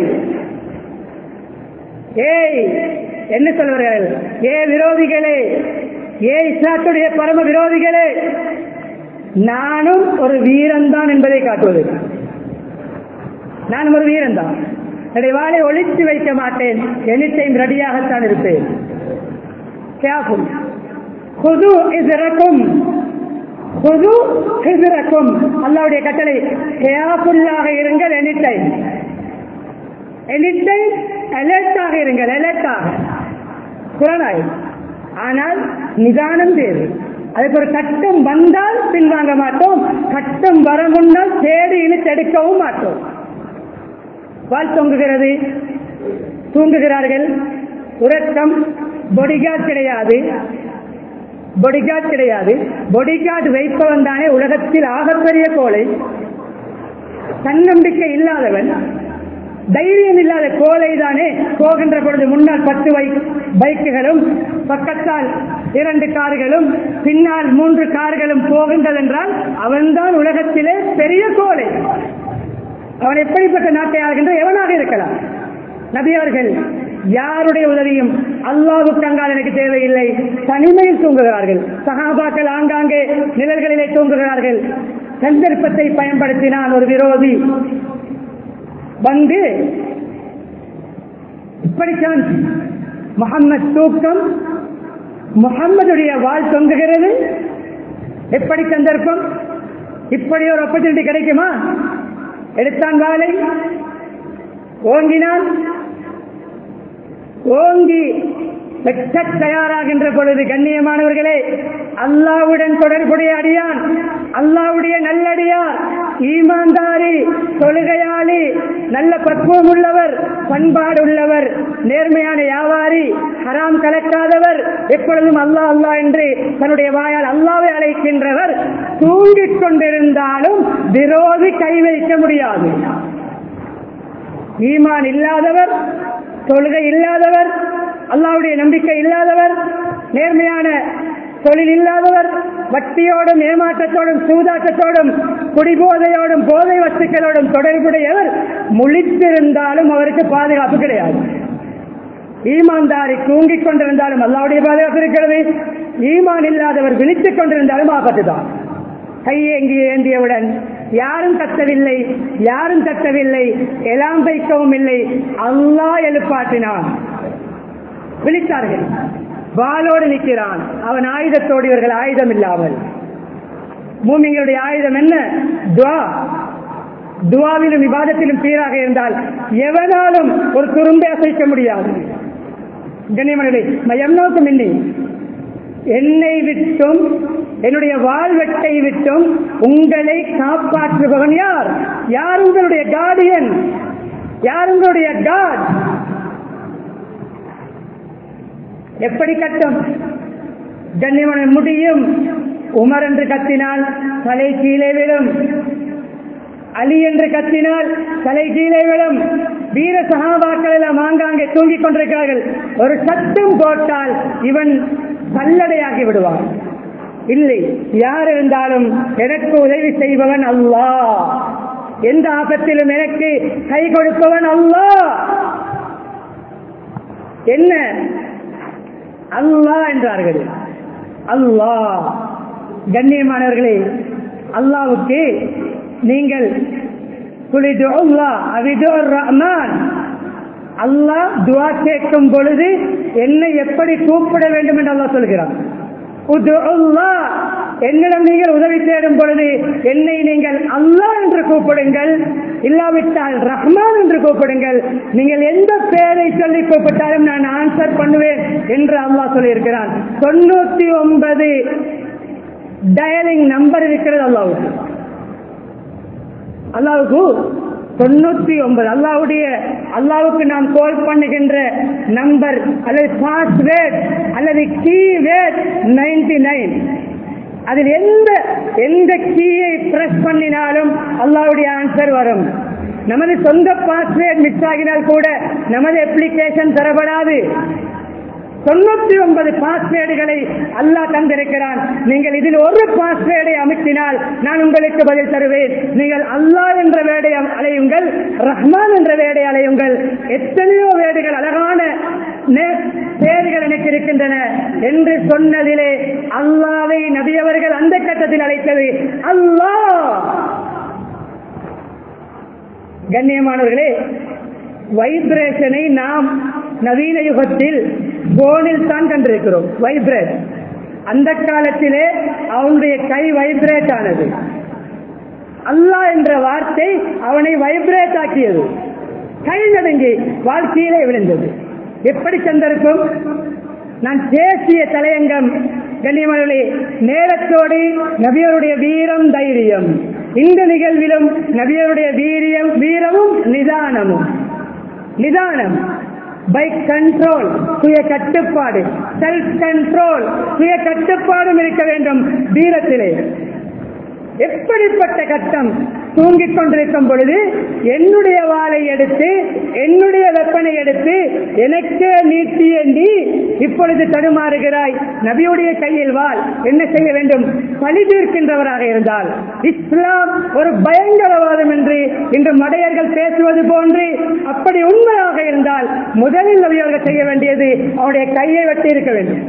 ஏய் என்ன சொல்வார்கள் ஏ விரோதிகளே ஏ இஸ்லாத்துடைய பரம விரோதிகளே நானும் ஒரு வீரன்தான் என்பதை காட்டுவது நான் ஒரு வீரன்தான் என்னுடைய வாளை ஒழித்து வைக்க மாட்டேன் எனிட்டைம் ரெடியாகத்தான் இருப்பேன் கேர்ஃபுல் குது இசரக்கும் குது இசரக்கும் அல்லாவுடைய கட்டளை கேர்ஃபுல்லாக இருங்கள் எனிட்டைம் எனிட்டைம் அலர்ட்டாக இருங்கள் அலர்ட்டாக குரலாய் ஆனால் நிதானம் தேவை அதுக்கு ஒரு கட்டம் வந்தால் பின்வாங்க மாட்டோம் கட்டம் வர முன்னால் தேடி இழுத்தெடுக்கவும் மாட்டோம் வால் தொங்குகிறது தூங்குகிறார்கள் உறக்கம் பொடிகார்ட் கிடையாது பொடிகார்ட் கிடையாது பொடிகார்ட் வைப்பவன் தானே உலகத்தில் ஆகப்பெரிய கோலை தன்னம்பிக்கை இல்லாதவன் தைரியம் இல்லாத கோலை தானே போகின்ற பொழுது முன்னால் பத்து பைக் பைக்குகளும் பக்கத்தால் இரண்டு கார்களும் பின்னால் மூன்று கார்களும் போகின்றதென்றால் அவன்தான் உலகத்திலே பெரிய கோலை அவன் எப்படிப்பட்ட நாட்டை ஆளுகின்ற எவனாக இருக்கலாம் நபி அவர்கள் யாருடைய உதவியும் அல்லாவுக்கு அங்கால் எனக்கு தேவையில்லை தனிமையில் தூங்குகிறார்கள் சகாபாக்கள் ஆங்காங்கே நிழல்களிலே தூங்குகிறார்கள் சந்தர்ப்பத்தை பயன்படுத்தினான் ஒரு விரோதி வந்து இப்படித்தான் முகம்மது தூக்கம் முகம்மதுடைய வாழ் தொங்குகிறது எப்படி சந்தர்ப்பம் இப்படி ஒரு ஆப்பர்ச்சுனிட்டி கிடைக்குமா எடுத்தான் வாளை ஓங்கினான் ஓங்கி வெட்ட தயாராகின்ற பொழுது கண்ணியமானவர்களே அல்லாவுடன் தொடர்புடைய அடியான் அல்லாவுடைய நல்லடியார் ஈமான்தாரி தொழுகையாளி நல்ல பக்குவம் உள்ளவர் பண்பாடு உள்ளவர் நேர்மையான வியாபாரி ஹராம் கலக்காதவர் எப்பொழுதும் அல்லாஹ் அல்லாஹ் என்று தன்னுடைய வாயால் அல்லாவை அழைக்கின்றவர் தூங்கிக் கொண்டிருந்தாலும் விரோதி கை வைக்க முடியாது ஈமான் இல்லாதவர் தொழுகை இல்லாதவர் அல்லாவுடைய நம்பிக்கை இல்லாதவர் நேர்மையான தொழில் இல்லாதவர் வட்டியோடும் ஏமாற்றத்தோடும் சூதாட்டத்தோடும் குடிபோதையோடும் போதை வஸ்துக்களோடும் தொடர்புடையவர் முழித்திருந்தாலும் அவருக்கு பாதுகாப்பு கிடையாது ஈமான்தாரி தூங்கிக் கொண்டிருந்தாலும் அல்லாவுடைய பாதுகாப்பு இருக்கிறது ஈமான் இல்லாதவர் விழித்துக் கொண்டிருந்தாலும் ஆபத்து தான் கையேங்கி ஏந்தியவுடன் யாரும் கத்தவில்லை யாரும் தட்டவில்லை எல்லாம் வைக்கவும் இல்லை அல்லாஹ் எழுப்பாட்டினான் விழித்தார்கள் வாளோடு நிற்கிறான் அவன் ஆயுதத்தோடு இவர்கள் ஆயுதம் இல்லாமல் மூமிங்களுடைய ஆயுதம் என்ன துவா துவாவிலும் விவாதத்திலும் சீராக இருந்தால் எவனாலும் ஒரு துரும்பை அசைக்க முடியாது கண்ணியமனிலே மையம் நோக்கம் இல்லை என்னை விட்டும் என்னுடைய வாழ்வெட்டை விட்டும் உங்களை காப்பாற்றுபவன் யார் யார் உங்களுடைய கார்டியன் யார் உங்களுடைய காட் எப்படி கட்டம் கண்ணியமன முடியும் உமர் என்று கத்தினால் தலை கீழே விடும் அலி என்று கத்தினால் தலை கீழே விடும் வீர சகாபாக்கள் எல்லாம் ஆங்காங்கே தூங்கிக் கொண்டிருக்கிறார்கள் ஒரு சத்தம் போட்டால் இவன் கல்லடையாகி விடுவான் இல்லை யார் இருந்தாலும் எனக்கு உதவி செய்பவன் அல்லாஹ் எந்த ஆபத்திலும் எனக்கு கை கொடுப்பவன் அல்லாஹ் என்ன அல்லாஹ் என்றார்கள் அல்லாஹ் கண்ணியமானவர்களே அல்லாவுக்கு நீங்கள் குளிது அல்லாஹ் அவிது ரஹ்மான் அல்லாஹ் துவா கேட்கும் பொழுது என்னை எப்படி கூப்பிட வேண்டும் என்று அல்லாஹ் சொல்கிறான் உதுல்லாஹ், என்னிடம் நீங்கள் உதவி தேடும் பொழுது என்னை நீங்கள் அல்லாஹ் என்று கூப்பிடுங்கள் இல்லாவிட்டால் ரஹ்மான் என்று கூப்பிடுங்கள் நீங்கள் எந்த பெயரை சொல்லி கூப்பிட்டாலும் நான் ஆன்சர் பண்ணுவேன் என்று அல்லாஹ் சொல்லியிருக்கிறான் தொண்ணூத்தி ஒன்பது டயலிங் நம்பர் இருக்கிறது அல்லாவுக்கு அல்லாவுக்கு தொண்ணூத்தி ஒன்பது அல்லாவுடைய அல்லாவுக்கு நாம் கோல் பண்ணுகின்ற நம்பர் அல்லது பாஸ்வேர்ட் அல்லது கீவேர்ட் நைன்டி நைன் அதில் எந்த எந்த கீயை பிரஸ் பண்ணினாலும் அல்லாவுடைய ஆன்சர் வரும் நமது சொந்த பாஸ்வேர்ட் மிஸ் ஆகினால் கூட நமது அப்ளிகேஷன் தரப்படாது தொண்ணூத்தி ஒன்பது பாஸ்வேர்டுகளை அல்லாஹ் தந்திருக்கிறான் நீங்கள் இதில் ஒரு பாஸ்வேர்டை அமைத்தினால் நான் உங்களுக்கு பதில் தருவேன் நீங்கள் அல்லாஹ் என்ற வேடை அலையுங்கள் ரஹ்மான் என்ற வேடை அலையுங்கள் எத்தனையோ வேடுகள் அழகான நே- பெயர்கள் எனக்கு இருக்கின்றன என்று சொன்னதிலே அல்லாவை நபியவர்கள் அந்த கட்டத்தில் அழைத்தது அல்லாஹ் கண்ணியமானவர்களே வைப்ரேஷனை நாம் நவீன யுகத்தில் போனில் தான் கண்டிருக்கிறோம் வைப்ரேட் அந்த காலத்திலே அவனுடைய கை வைப்ரேட் ஆனது அல்லாஹ் என்ற வார்த்தை அவனை வைப்ரேட் ஆக்கியது கை நடுங்கி வாழ்க்கையிலே விழுந்தது எப்படி சந்திருக்கும் நான் பேசிய தலையங்கம் கண்ணியமனே நேரத்தோடு நபியருடைய வீரம் தைரியம் இந்த நிகழ்விலும் நபியருடைய வீரியம் வீரமும் நிதானமும் நிதானம் பை கண்ட்ரோல் சுய கட்டுப்பாடு செல்ஃப் கண்ட்ரோல் சுய கட்டுப்பாடும் இருக்க வேண்டும் வீரத்திலே எப்படிப்பட்ட கட்டம் தூங்கிக் கொண்டிருக்கும் பொழுது என்னுடைய வாளை எடுத்து என்னுடைய வெப்பனை எடுத்து எனக்கே நீட்டி ஏந்தி இப்பொழுது தடுமாறுகிறாய் நபியுடைய கையில் வாள் என்ன செய்ய வேண்டும் பழி தீர்க்கின்றவராக இருந்தால் இஸ்லாம் ஒரு பயங்கரவாதம் என்று இன்று மடையர்கள் பேசுவது போன்று அப்படி உண்மையாக இருந்தால் முதலில் நபியவர்கள் செய்ய வேண்டியது அவருடைய கையை வெட்டி இருக்க வேண்டும்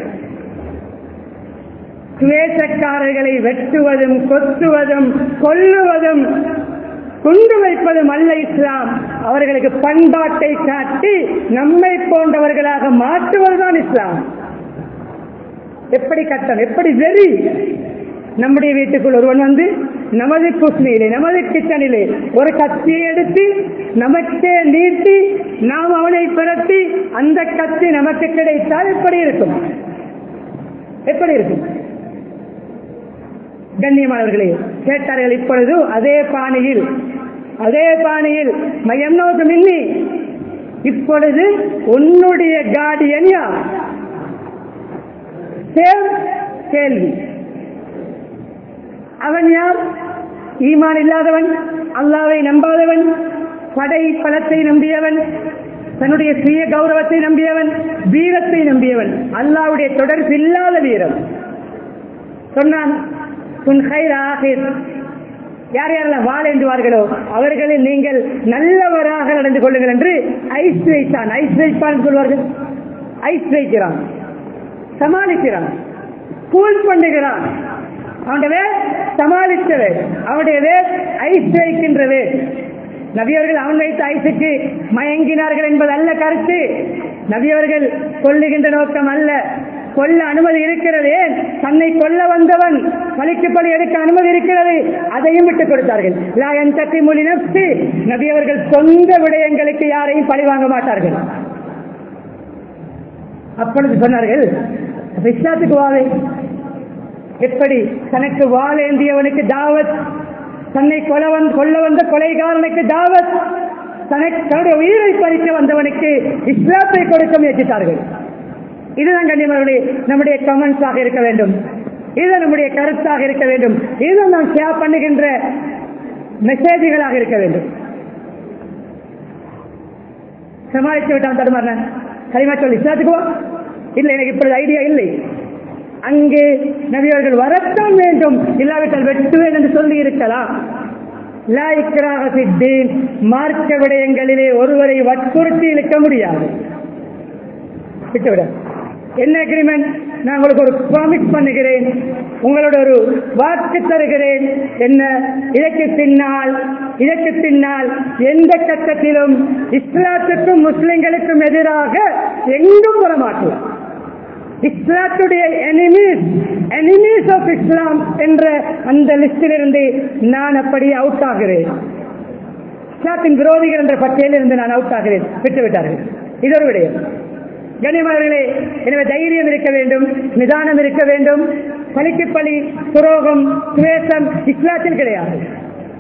துவேஷக்காரர்களை வெட்டுவதும் கொத்துவதும் கொல்லுவதும் குண்டு வைப்பதும் அல்ல இஸ்லாம் அவர்களுக்கு பண்பாட்டை காட்டி நம்மை போன்றவர்களாக மாற்றுவதுதான் இஸ்லாம் எப்படி கட்டம் எப்படி வெறி நம்முடைய வீட்டுக்குள் ஒருவன் வந்து நமது குஸ்னியிலே நமது கிச்சனிலே ஒரு கத்தியை எடுத்து நமக்கே நீட்டி நாம் அவனை பிறத்தி அந்த கத்தி நமக்கு கிடைத்தால் எப்படி இருக்கும் எப்படி இருக்கும் கண்ணியமானவர்களே கேட்டார்கள் இப்பொழுது அதே பாணியில் அதே பாணியில் மையம் நோக்கு மின்னி இப்பொழுது உன்னுடைய கார்டியன் யார் சேம் கேள்வி அவன் யார் ஈமான் இல்லாதவன் அல்லாவை நம்பாதவன் படை பலத்தை நம்பியவன் தன்னுடைய சுய கௌரவத்தை நம்பியவன் வீரத்தை நம்பியவன் அல்லாவுடைய தொடர்பு இல்லாத வீரம் சொன்னான் உன் கைர் ஆகிர் யார் யாரெல்லாம் வாழேந்துவார்களோ அவர்களில் நீங்கள் நல்லவராக நடந்து கொள்ளுங்கள் என்று ஐஸ் வைத்தான் ஐஸ் வைப்பான் சொல்வார்கள் ஐஸ் வைக்கிறான் சமாளிக்கிறான் கூல் பண்ணுகிறான் அவனுடைய வேர் சமாளித்தவே அவனுடைய வேர் ஐஸ் வைக்கின்றவே நபியவர்கள் அவன் வைத்த ஐசுக்கு மயங்கினார்கள் என்பது அல்ல கருத்து நபியவர்கள் கொல்லுகின்ற நோக்கம் அல்ல கொல்ல அனுமதி இருக்கிறது ஏன் தன்னை கொல்ல வந்தவன் பலிக்கு பலி எடுக்க அனுமதி இருக்கிறது அதையும் விட்டுக் கொடுத்தார்கள் லா என் தத்தி மொழி நப்சி நபியவர்கள் சொந்த விடயங்களுக்கு யாரையும் பழி வாங்க மாட்டார்கள் அப்பொழுது சொன்னார்கள் அப்ப இஸ்லாத்துக்கு வாழை எப்படி தனக்கு வாழேந்தியவனுக்கு தாவத் தன்னை கொல வந்த கொல்ல வந்த கொலைகாரனுக்கு தாவத் தனக்கு தன்னுடைய உயிரை பறிக்க வந்தவனுக்கு இஸ்லாத்தை கொடுக்க முயற்சித்தார்கள் இதுதான் கண்ணியமர்களே நம்முடைய கமெண்ட்ஸாக இருக்க வேண்டும் இது நம்முடைய கருத்தாக இருக்க வேண்டும் இது நாம் ஷேர் பண்ணுகின்ற மெசேஜ்களாக இருக்க வேண்டும் சமாளித்து விட்டான் தடுமாறின களிமா சொல்லி இஸ்லாத்துக்கு வா இல்லை எனக்கு இப்பொழுது ஐடியா இல்லை அங்கே நபியவர்கள் வரத்தான் வேண்டும் இல்லாவிட்டால் வெட்டுவேன் என்று சொல்லி இருக்கலாம் லா இக்ராஹ ஃபித்தீன், மார்க்க விடயங்களிலே ஒருவரை வற்புறுத்தி இழுக்க முடியாது விட்டுவிட என்ன அக்ரிமெண்ட் நான் உங்களுக்கு ஒரு ப்ராமிஸ் பண்ணுகிறேன் உங்களோட ஒரு வாக்கு தருகிறேன் என்ன இதற்கு பின்னால் இதற்கு பின்னால் எந்த கட்டத்திலும் இஸ்லாத்துக்கும் முஸ்லிம்களுக்கும் எதிராக எங்கும் வரமாட்டோம் இஸ்லாத்துடைய எனிமீஸ் எனிமீஸ் ஆஃப் இஸ்லாம் என்ற அந்த லிஸ்டிலிருந்து நான் அப்படி அவுட் ஆகிறேன் இஸ்லாத்தின் விரோதிகள் என்ற பட்டியலில் இருந்து நான் அவுட் ஆகிறேன் விட்டுவிட்டார்கள் இது ஒரு விடயம் கனிமர்களே எனவே தைரியம் இருக்க வேண்டும் நிதானம் இருக்க வேண்டும் பலிக்கு பலி துரோகம் துவேஷம் இஸ்லாத்தில் கிடையாது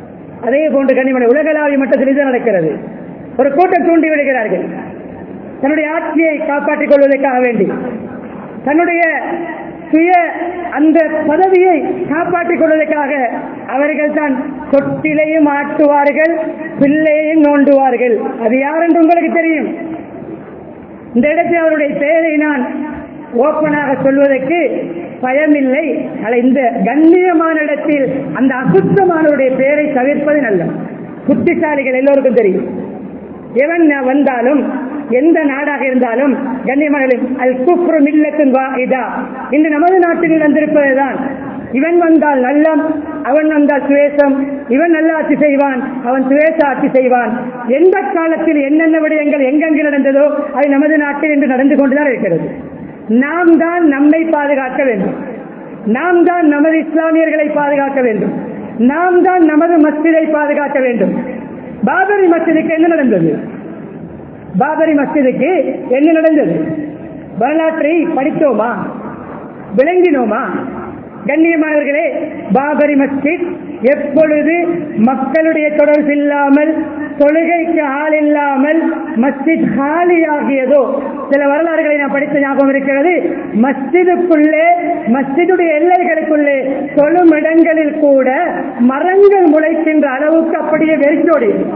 அதே போன்று கண்ணிமனை உலகளாவிய மட்டத்தில் இது நடக்கிறது ஒரு கூட்டம் தூண்டி விடுகிறார்கள் தன்னுடைய ஆட்சியை காப்பாற்றிக் கொள்வதற்காக வேண்டி தன்னுடைய சுய அந்த பதவியை காப்பாற்றிக் கொள்வதற்காக அவர்கள் தான் தொட்டிலையும் ஆட்டுவார்கள் பிள்ளையையும் நோண்டுவார்கள் அது யார் என்று உங்களுக்கு தெரியும் இந்த இடத்தில் அவருடைய பெயரை நான் ஓப்பனாக சொல்வதற்கு பயமில்லை ஆனால் இந்த கண்ணியமான இடத்தில் அந்த அசுத்தமானவருடைய பெயரை தவிர்ப்பது நல்லது புத்திசாலிகள் எல்லோருக்கும் தெரியும் எவன் வந்தாலும் எந்த நாடாக இருந்தாலும் கண்ணியமனலின் அல் குப்ரு மில்லத்தின் வாஹிதா இன்று நமது நாட்டில் வந்திருப்பதுதான் இவன் வந்தால் நல்லம் அவன் வந்தால் சுவேசம் இவன் நல்ல ஆட்சி செய்வான் அவன் சுவேச ஆட்சி செய்வான் எந்த காலத்தில் என்னென்ன விடயங்கள் எங்கெங்கு நடந்ததோ அது நமது நாட்டில் இன்று நடந்து கொண்டுதான் இருக்கிறது நாம் தான் நம்மை பாதுகாக்க வேண்டும் நாம் தான் நமது இஸ்லாமியர்களை பாதுகாக்க வேண்டும் நாம் தான் நமது மஸ்ஜிதை பாதுகாக்க வேண்டும் பாபரி மஸ்ஜிதுக்கு என்ன நடந்தது பாபரி மஸ்ஜிதுக்கு என்ன நடந்தது வரலாற்றை படித்தோமா விளங்கினோமா கண்ணியமானவர்களே பாபரி மஸ்ஜித் எப்பொழுது மக்களுடைய தொடர்பு இல்லாமல் தொழுகைக்கு ஆள் இல்லாமல் மஸ்ஜித் காலியாகியதோ சில வரலாறுகளை நான் படித்த ஞாபகம் இருக்கிறது மஸ்ஜிதுக்குள்ளே மஸ்ஜிதுடைய எல்லைகளுக்குள்ளே தொழும் இடங்களில் கூட மரங்கள் முளைக்கின்ற அளவுக்கு அப்படியே வெறிச்சோடியது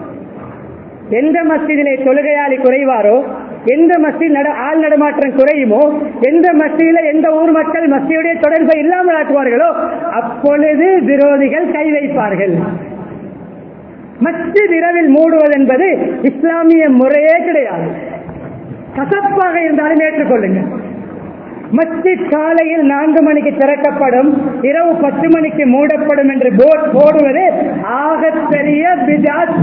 எந்த மஸ்ஜிதிலே தொழுகையாளி குறைவாரோ எந்த மஸ்ஜித் நட ஆள் நடமாற்றம் குறையுமோ எந்த மஸ்ஜிதில எந்த ஊர் மக்கள் மஸ்ஜியுடைய தொடர்பை இல்லாமல் ஆக்குவார்களோ அப்பொழுது விரோதிகள் கை வைப்பார்கள் மஸ்ஜித் இரவில் மூடுவது என்பது இஸ்லாமிய முறையே கிடையாது கசப்பாக இருந்தாலும் ஏற்றுக்கொள்ளுங்கள் மஸ்ஜித் காலையில் நான்கு மணிக்கு திறக்கப்படும் இரவு பத்து மணிக்கு மூடப்படும் என்று போர்ட் போடுவது ஆகப்பெரிய பிஜாத்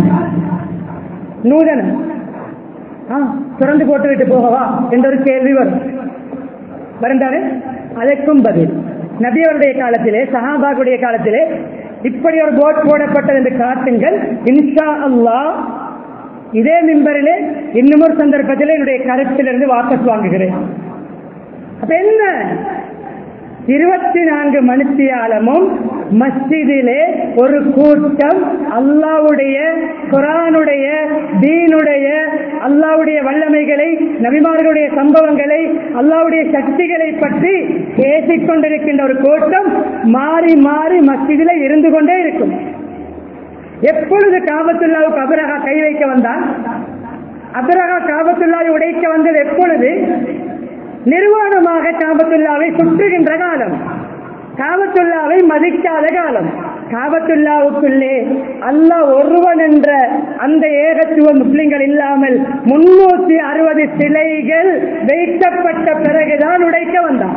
நூதனம் ஆ, திறந்து போட்டு விட்டு போகவா என்ற ஒரு கேள்வி வரும் வருந்தானே அதற்கும் பதில் நபி அவருடைய காலத்திலே சஹாபாக்குடைய காலத்திலே இப்படி ஒரு போட் போடப்பட்டது என்று காட்டுங்கள் இன்ஷா அல்லாஹ் இதே மிம்பரிலே இன்னும் ஒரு சந்தர்ப்பத்தில் என்னுடைய கருத்திலிருந்து வாபஸ் வாங்குகிறேன் அப்ப என்ன இருபத்தி நான்கு மணித்தியாலமும் மஸ்ஜிதிலே ஒரு கூட்டம் அல்லாவுடைய குரானுடைய தீனுடைய அல்லாவுடைய வல்லமைகளை நபிமார்களுடைய சம்பவங்களை அல்லாவுடைய சக்திகளை பற்றி பேசிக் கொண்டிருக்கின்ற ஒரு கூட்டம் மாறி மாறி மஸ்ஜிதிலே இருந்து கொண்டே இருக்கும் எப்பொழுது காபத்துல்லாவுக்கு அபரகா கை வைக்க வந்தான் அபரகா காபத்துல்லாவை உடைக்க வந்தது எப்பொழுது நிர்வாணமாக காபத்துல்லாவை சுற்றுகின்ற காலம் காபத்துல்லாவை மதிக்காத காலம் காபத்துல்லாவுக்குள்ளே அல்லாஹ் ஒருவன் என்ற அந்த ஏகத்துவ முஸ்லிம்கள் இல்லாமல் முன்னூத்தி அறுபது சிலைகள் வைக்கப்பட்ட பிறகுதான் உடைக்க வந்தான்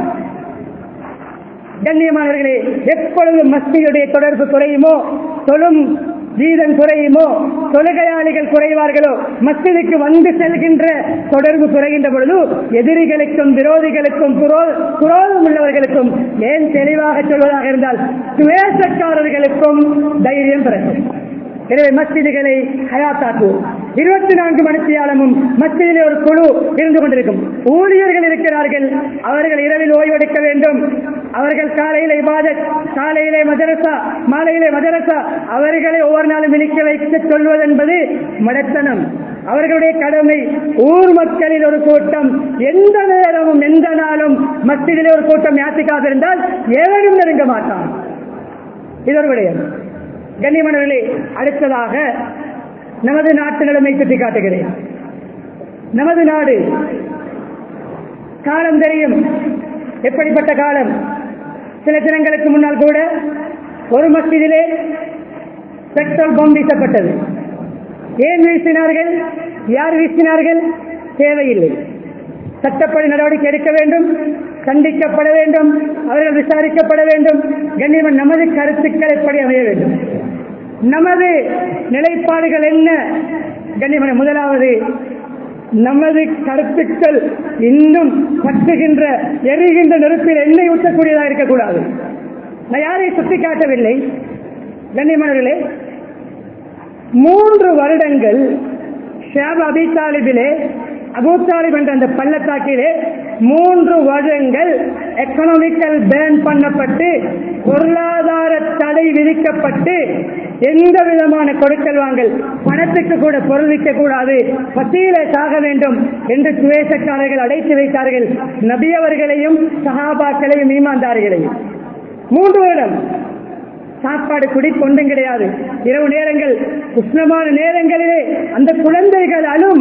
கண்ணியமானவர்களே எப்பொழுது மஸ்தியுடைய தொடர்பு குறையுமோ தொழும் வீதம் குறையுமோ தொழுகையாளிகள் குறைவார்களோ மஸ்ஜிதுக்கு வந்து செல்கின்ற தொடர்பு குறைகின்ற பொழுது எதிரிகளுக்கும் விரோதிகளுக்கும் புரோ- புரோதம் உள்ளவர்களுக்கும் ஏன் தெளிவாக சொல்வதாக இருந்தால் சுவேசக்காரர்களுக்கும் தைரியம் பிறக்கும் எனவே மஸ்ஜிதுகளை ஹயாத்தாக்குவோம் இருபத்தி நான்கு மணித்தியாலமும் மஸ்ஜிதிலே ஒரு குழு இருந்து கொண்டிருக்கும் ஊழியர்கள் இருக்கிறார்கள் அவர்கள் இரவில் ஓய்வெடுக்க வேண்டும் அவர்கள் காலையிலே இபாதத் காலையிலே மதரசா மாலையிலே மதரசா அவர்களை ஒவ்வொரு நாளும் விழிக்க வைக்க சொல்வது என்பது மடத்தனம் அவர்களுடைய கடமை ஊர் மக்களில் ஒரு கூட்டம் எந்த நேரமும் எந்த நாளும் மஸ்ஜிதிலே ஒரு கூட்டம் யாத்திக்காக இருந்தால் எவரும் நெருங்க மாட்டான் இது ஒரு விடயம் கண்ணியமானவர்களே அடுத்ததாக நமது நாட்டு நிலைமை சுட்டி காட்டுகிறேன் நமது நாடு காலம் தெரியும் எப்படிப்பட்ட காலம் சில தினங்களுக்கு முன்னால் கூட ஒரு மஸ்ஜிதிலே பெட்ரோல் பம்ப் வீசப்பட்டது ஏன் வீசினார்கள் யார் வீசினார்கள் தேவையில்லை சட்டப்படி நடவடிக்கை எடுக்க வேண்டும் கண்டிக்கப்பட வேண்டும் அவர்கள் விசாரிக்கப்பட வேண்டும் கண்ணியமன் நமது கருத்துக்கள் எப்படி அமைய வேண்டும் நமது நிலைப்பாடுகள் என்ன கண்ணியமன் முதலாவது நமது கருத்துக்கள் இன்னும் பற்றுகின்ற எரிகின்ற நெருப்பில் எண்ணெய் ஊற்றக்கூடியதாக இருக்கக்கூடாது நான் யாரை சுட்டிக்காட்டவில்லை கண்ணியமானவர்களே மூன்று வருடங்கள் ஷேப் அபி தாலிபிலே அபூ தாலிப் என்ற அந்த பள்ளத்தாக்கிலே மூன்று வருடங்கள் எக்கனாமிக்கல் பேன் பண்ணப்பட்டு பொருளாதார தடை விதிக்கப்பட்டு எந்த விதமான கொடுக்கல் வாங்கல் பணத்துக்கு கூட பொருள் விற்க கூடாது பசியிலே சாக வேண்டும் என்று சுவேசக்காரர்கள் அடைத்து வைத்தார்கள் நபியவர்களையும் சஹாபாக்களையும் ஈமாந்தார்களையும் மூன்று வருடம் சாப்பாடு குடி கொண்டும் கிடையாது இரவு நேரங்கள் உஷ்ணமான நேரங்களிலே அந்த குழந்தைகள் அழும்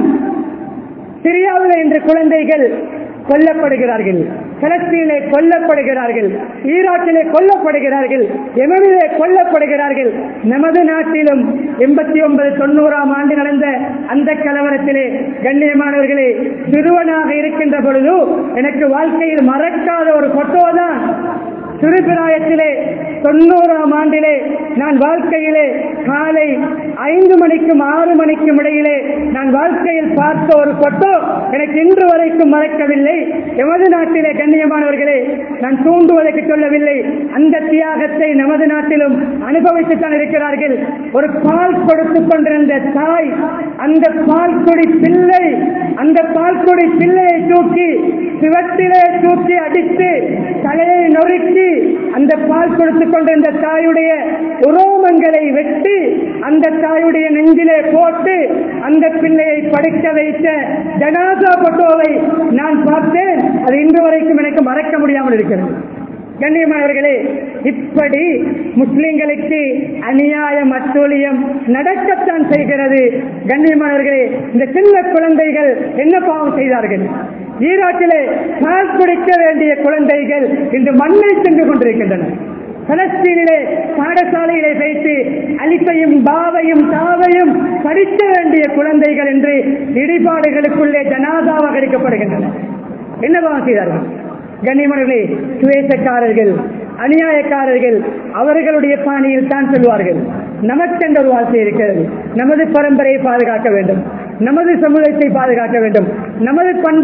சிரியாவில் என்ற குழந்தைகள் கொல்லப்படுகிறார்கள் பலஸ்தீனிலே கொல்லப்படுகிறார்கள் ஈராக்கிலே கொல்லப்படுகிறார்கள் எமனிலே கொல்லப்படுகிறார்கள் நமது நாட்டிலும் எண்பத்தி ஒன்பது தொண்ணூறாம் ஆண்டு நடந்த அந்த கலவரத்திலே கண்ணியமானவர்களே சிறுவனாக இருக்கின்ற பொழுது எனக்கு வாழ்க்கையில் மறக்காத ஒரு போட்டோ தான் சிறுபிராயத்திலே தொண்ணூறாம் ஆண்டிலே நான் வாழ்க்கையிலே காலை ஐந்து மணிக்கும் ஆறு மணிக்கும் இடையிலே நான் வாழ்க்கையில் பார்த்த ஒரு பொட்டோ எனக்கு இன்று வரைக்கும் மறக்கவில்லை எமது நாட்டிலே கண்ணியமானவர்களே நான் தூண்டுவதற்கு சொல்லவில்லை அந்த தியாகத்தை நமது நாட்டிலும் அனுபவித்துத்தான் இருக்கிறார்கள் ஒரு பால் கொடுத்துக் கொண்டிருந்த தாய் அந்த பால் குடி பிள்ளை அந்த பால் குடி பிள்ளையை தூக்கி சிவத்திலே தூக்கி அடித்து தலையை நொறுக்கி அந்த பால் கொடுத்துக் கொண்டிருந்த தாயுடைய உரோமங்களை வெட்டி அந்த தாயுடைய நெஞ்சிலே போட்டு அந்த பிள்ளையை படுக்க வைத்த ஜனாதா போட்டோவை நான் பார்த்தேன் அது இன்று வரைக்கும் எனக்கு மறக்க முடியாமல் இருக்கிறது கண்ணியமானவர்களே இப்படி முஸ்லிம்களுக்கு அநியாயம் அட்டூழியம் நடக்கத்தான் செய்கிறது கண்ணியமானவர்களே இந்த சின்ன குழந்தைகள் என்ன பாவம் செய்தார்கள் ஈராக்கிலே பால் குடிக்க வேண்டிய குழந்தைகள் இன்று மண்ணை சென்று கொண்டிருக்கின்றன பலஸ்தீனிலே பாடசாலையிலே வைத்து அலிப்பையும் பாவையும் தாவையும் படிக்க வேண்டிய குழந்தைகள் என்று இடிபாடுகளுக்குள்ளே ஜனாதாவாக எடுக்கப்படுகின்றன என்ன பாவம் செய்தார்கள் கண்ணியமனர்களே சுவேசக்காரர்கள் அநியாயக்காரர்கள் அவர்களுடைய பாணியில் தான் சொல்வார்கள் நமக்கென்ற ஒரு வாழ்க்கை இருக்கிறது நமது பரம்பரையை பாதுகாக்க வேண்டும் நமது சமூகத்தை பாதுகாக்க வேண்டும் நமது பண்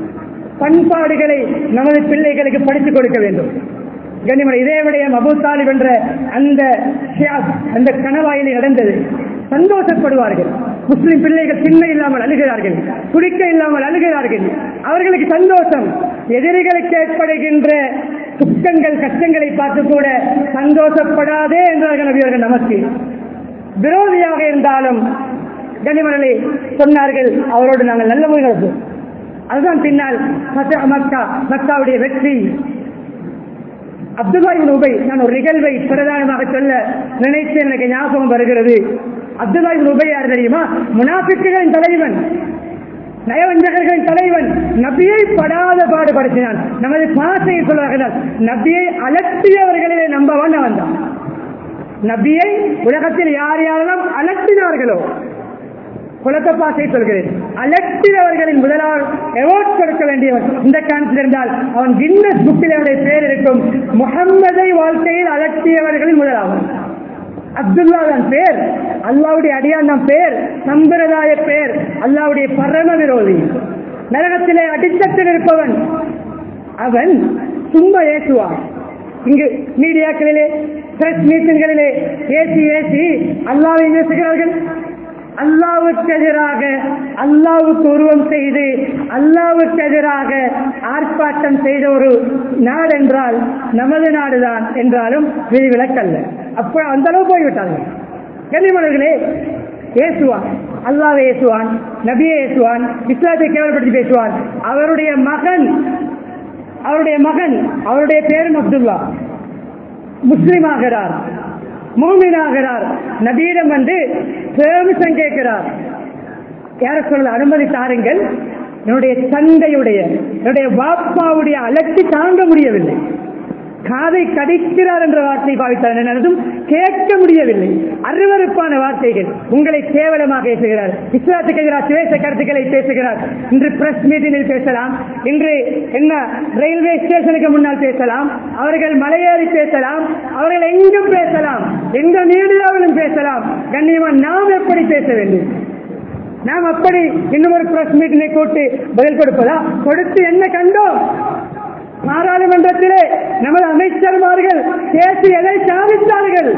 பண்பாடுகளை நமது பிள்ளைகளுக்கு படித்துக் கொடுக்க வேண்டும் கண்ணிமலை இதே விடயம் அபு தாலிப் என்ற அந்த ஷியாப், அந்த கணவாயில் நடந்தது சந்தோஷப்படுவார்கள் முஸ்லிம் பிள்ளைகள் திண்மை இல்லாமல் அழுகிறார்கள் குடிக்க இல்லாமல் அழுகிறார்கள் அவர்களுக்கு சந்தோஷம் எதிரிகளுக்கு ஏற்படுகின்ற துக்கங்கள் கஷ்டங்களை பார்த்து கூட சந்தோஷப்படாதே என்றார்கள் நபியவர்கள் நமக்கு விரோதியாக இருந்தாலும் கனிமணலை சொன்னார்கள் அவரோடு நாங்கள் நல்ல முறை நடப்போம் அதுதான் பின்னால் ஃபத்ஹ் மக்கா மக்காவுடைய வெற்றி அப்துல்லாஹின் உபை நான் ஒரு நிகழ்வை பிரதானமாக சொல்ல நினைத்து எனக்கு ஞாபகம் வருகிறது அப்துல்லாஹின் உபை யார் தெரியுமா முனாஃபிக்குகளின் தலைவன் நயவஞ்சகர்களின் தலைவன் நபியை படாத பாடுபடுத்தினான் நமது பாசையை சொல்வார்கள் நபியை அலட்டியவர்களிலே நம்பவன் அவன் தான் நபியை உலகத்தில் யார் யாரெல்லாம் அலட்டினார்களோ குலத்த பாசை சொல்கிறேன் அலட்டினவர்களின் முதலாவது அவார்ட் கொடுக்க வேண்டியவன் இந்த காலத்தில் இருந்தால் அவன் கின்னஸ் புக்கில் அவனுடைய பேர் இருக்கும் முகம்மதை வாழ்க்கையில் அலட்டியவர்களின் முதலாவன் அப்துல்லா தான் பேர் அல்லாவுடைய அடியான் தான் பேர் சம்பிரதாய பேர் அல்லாவுடைய பரம விரோதி நரகத்திலே அடித்தத்தில் இருப்பவன் அவன் சும்மா ஏசுவான் இங்கு மீடியாக்களிலே பிரஸ் மீட்டிங்களிலே ஏசி ஏசி அல்லாவை பேசுகிறார்கள் அல்லாவுக்கு எதிராக அல்லாவுக்கு உருவம் செய்து அல்லாவுக்கு எதிராக ஆர்ப்பாட்டம் செய்த ஒரு நாடு என்றால் நமது நாடுதான் என்றாலும் விதிவிலக்கல்ல அப்ப அந்த அளவு போய்விட்டார்கள் கண்ணிமணர்களே ஏசுவான் அல்லாவை ஏசுவான் நபியை ஏசுவான் இஸ்லாத்தை கேவலப்படுத்தி பேசுவான் அவருடைய மகன் அவருடைய மகன் அவருடைய பேரும் அப்துல்லா முஸ்லிம் ஆகிறார் மூமினாகிறார் நபீடம் வந்து பெருமிஷம் கேட்கிறார் யார சொல்ல அனுமதி தாருங்கள் என்னுடைய தந்தையுடைய என்னுடைய பாப்பாவுடைய அலட்சி தாங்க முடியவில்லை காதை கடிக்கிறார் என்ற வார்த்தை பாவித்தார் என்னதும் கேட்க முடியவில்லை அருவருப்பான வார்த்தைகள் உங்களை கேவலமாக பேசுகிறார் இஸ்லாத்துக்கு எதிராக சுவேச கருத்துக்களை பேசுகிறார் இன்று பிரஸ் மீட்டிங்கில் பேசலாம் இன்று என்ன ரயில்வே ஸ்டேஷனுக்கு முன்னால் பேசலாம் அவர்கள் மலையேறி பேசலாம் அவர்கள் எங்கும் பேசலாம் எந்த மீடியாவிலும் பேசலாம் கண்ணியமா நாம் எப்படி பேச வேண்டும் நாம் அப்படி இன்னும் ஒரு பிரஸ் மீட்டினை கூட்டி பதில் கொடுப்பதா கொடுத்து என்ன கண்டோம் பாராளுமன்றத்திலே நமது அமைச்சர்மார்கள் பேசி எதை சாதித்தார்கள்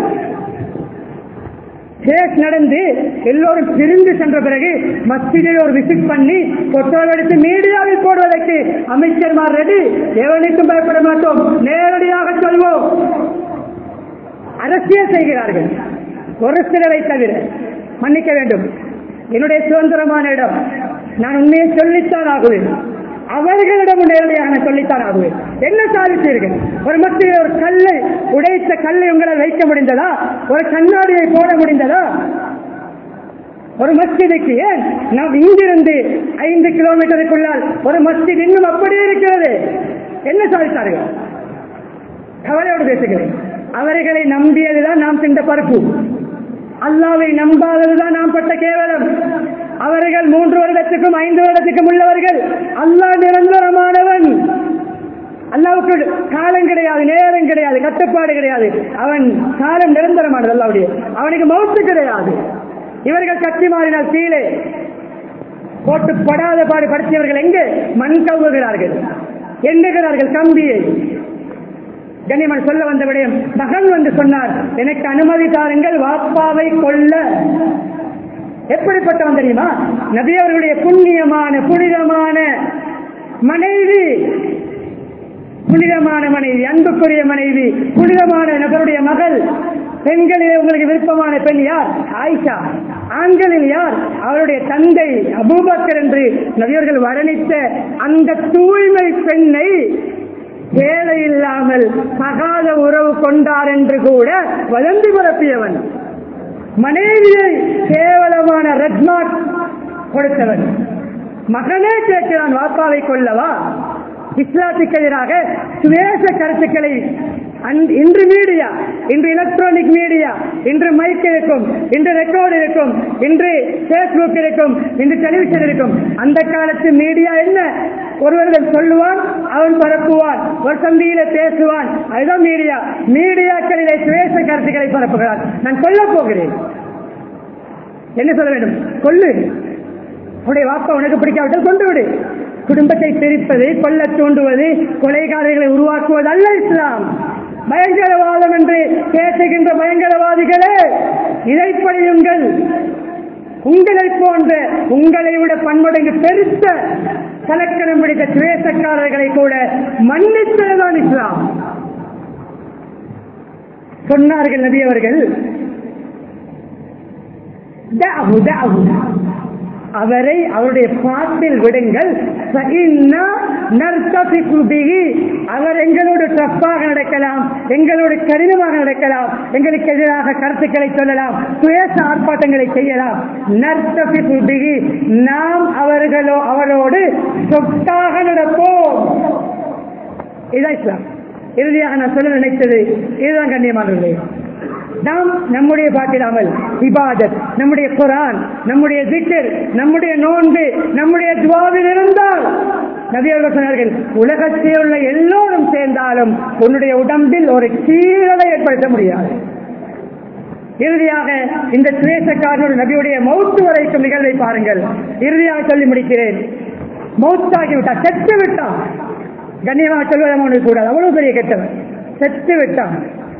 கேஸ் நடந்து எல்லோரும் பிரிந்து சென்ற பிறகு மஸ்ஜிதில் ஒரு விசிட் பண்ணி பொட்டோல் எடுத்து மீடியாவில் போடுவதற்கு அமைச்சர்மார் ரெடி எவனுக்கும் பயப்பட மாட்டோம் நேரடியாக சொல்வோம் அரசியல் செய்கிறார்கள் ஒரு சிலரை தவிர மன்னிக்க வேண்டும் என்னுடைய சுதந்திரமான இடம் நான் உண்மையை சொல்லித்தான் ஆகுவேன் அவர்களிடம் நேரடியாக நான் சொல்லித்தான் ஆகுவேன் என்ன சாதித்தீர்கள் ஒரு மத்தியில் ஒரு கல்லை உடைத்த கல்லை உங்களால் வைக்க முடிந்ததா ஒரு கண்ணாடியை போட முடிந்ததா ஒரு மஸ்ஜிதுக்கு ஏன் நாம் இங்கிருந்து ஐந்து கிலோமீட்டருக்குள்ளால் ஒரு மஸ்ஜித் இன்னும் அப்படியே இருக்கிறது என்ன சாதித்தார்கள் கவலையோடு பேசுகிறேன் அவர்களை நம்பியதுதான் நாம் தின்ற பருப்பு அல்லாவை நம்பாததுதான் நாம் பட்ட கேவலம் அவர்கள் மூன்று வருடத்துக்கும் ஐந்து வருடத்துக்கும் உள்ளவர்கள் அல்லாஹ் நிரந்தரமானவன் அல்லாவுக்கு காலம் கிடையாது நேரம் கிடையாது கட்டுப்பாடு கிடையாது அவன் காலம் நிரந்தரமானது அல்லாவுடைய அவனுக்கு மௌத்து கிடையாது இவர்கள் கத்தி மாறினால் கீழே போட்டு படாத பாடு படுத்தியவர்கள் எங்கே மண் கவுகிறார்கள் எண்ணுகிறார்கள் கம்பியை கண்ணியமன் சொல்ல வந்த விடயம் மகன் வந்து சொன்னார் எனக்கு அனுமதி தாருங்கள் வாப்பாவை கொல்ல எப்படிப்பட்டவன் தெரியுமா நபி அவர்களுடைய புண்ணியமான புனிதமான மனைவி புனிதமான மனைவி அன்புக்குரிய மனைவி புனிதமான நபருடைய மகள் பெண்களிலே உங்களுக்கு விருப்பமான பெண் யார் ஆயிஷா ஆண்களில் யார் அவருடைய தந்தை அபூபக்கர் என்று நபியர்கள் வர்ணித்த அந்த தூய்மை பெண்ணை வேலை இல்லாமல் சகாத உறவு கொண்டார் என்று கூட வதந்தி பரப்பியவன் மனைவியை கேவலமான ரெட்மார்க் கொடுத்தவன் மகனே கேட்கிறான் வாப்பாவை கொள்ளவா இஸ்லாத்துக்கு எதிராக சுவேச கருத்துக்களை அன்- இன்று மீடியா இன்று எலக்ட்ரானிக் மீடியா இன்று மைக் இருக்கும் இன்று ரெக்கார்டு இருக்கும் இன்று பேஸ்புக் இருக்கும் இன்று டெலிவிஷன் இருக்கும் அந்த காலத்து மீடியா என்ன ஒருவர்கள் சொல்லுவான் அவன் பரப்புவான் ஒரு சந்தியில பேசுவான் அதுதான் மீடியா மீடியாக்களிலே சுவேச கருத்துக்களை பரப்புகிறான் நான் கொல்ல போகிறேன் என்ன சொல்ல வேண்டும் கொல்லு உடைய வாப்பா உனக்கு பிடிக்காவிட்டால் கொண்டு விடு குடும்பத்தை பிரிப்பது கொல்ல தூண்டுவது கொலைகாரர்களை உருவாக்குவது அல்ல இஸ்லாம் பயங்கரவாதம் என்று பேசுகின்ற பயங்கரவாதிகளே இதை படியுங்கள் உங்களை போன்ற உங்களை விட பன்மடங்கு பெருத்த கலக்கணம் பிடித்த சுவேசக்காரர்களை கூட மன்னித்ததுதான் இஸ்லாம் சொன்னார்கள் நபி அவர்கள் தஅஹு, தஅஹு. அவரை அவருடைய பாட்டில் விடுங்கள் ஃபஇன்னா நர்தஃபிகு பிஹி. அவர் எங்களோடு தப்பாக நடக்கலாம் எங்களோடு கடினமாக நடக்கலாம் எங்களுக்கு எதிராக கருத்துக்களை சொல்லலாம் சுயச ஆர்ப்பாட்டங்களை செய்யலாம் நர்தஃபிகு பிஹி. நாம் அவர்களோ அவரோடு சொத்தாக நடப்போம் இதான் இஸ்லாம் இறுதியாக நான் சொல்ல நினைத்தது இதுதான் கண்ணியமானவர்களே நாம் நம்முடைய பாட்டிடாமல் இபாதத் நம்முடைய குரான் நம்முடைய திக்கர் நம்முடைய நோன்பு நம்முடைய துவாவில் இருந்தால் நபி அவர்கள் சொன்னார்கள் உலகத்தில் உள்ள எல்லோரும் சேர்ந்தாலும் உன்னுடைய உடம்பில் ஒரு கீழலை ஏற்படுத்த முடியாது இறுதியாக இந்த சுவேசக்காரனோட நபியுடைய மௌத்து வரைக்கும் நிகழ்வை பாருங்கள் இறுதியாக சொல்லி முடிக்கிறேன் மௌத்தாகி விட்டான் செத்து விட்டான் கண்ணியமாக சொல்வதற்கு கூடாது அவ்வளவு பெரிய கெட்டவன் செத்து விட்டான்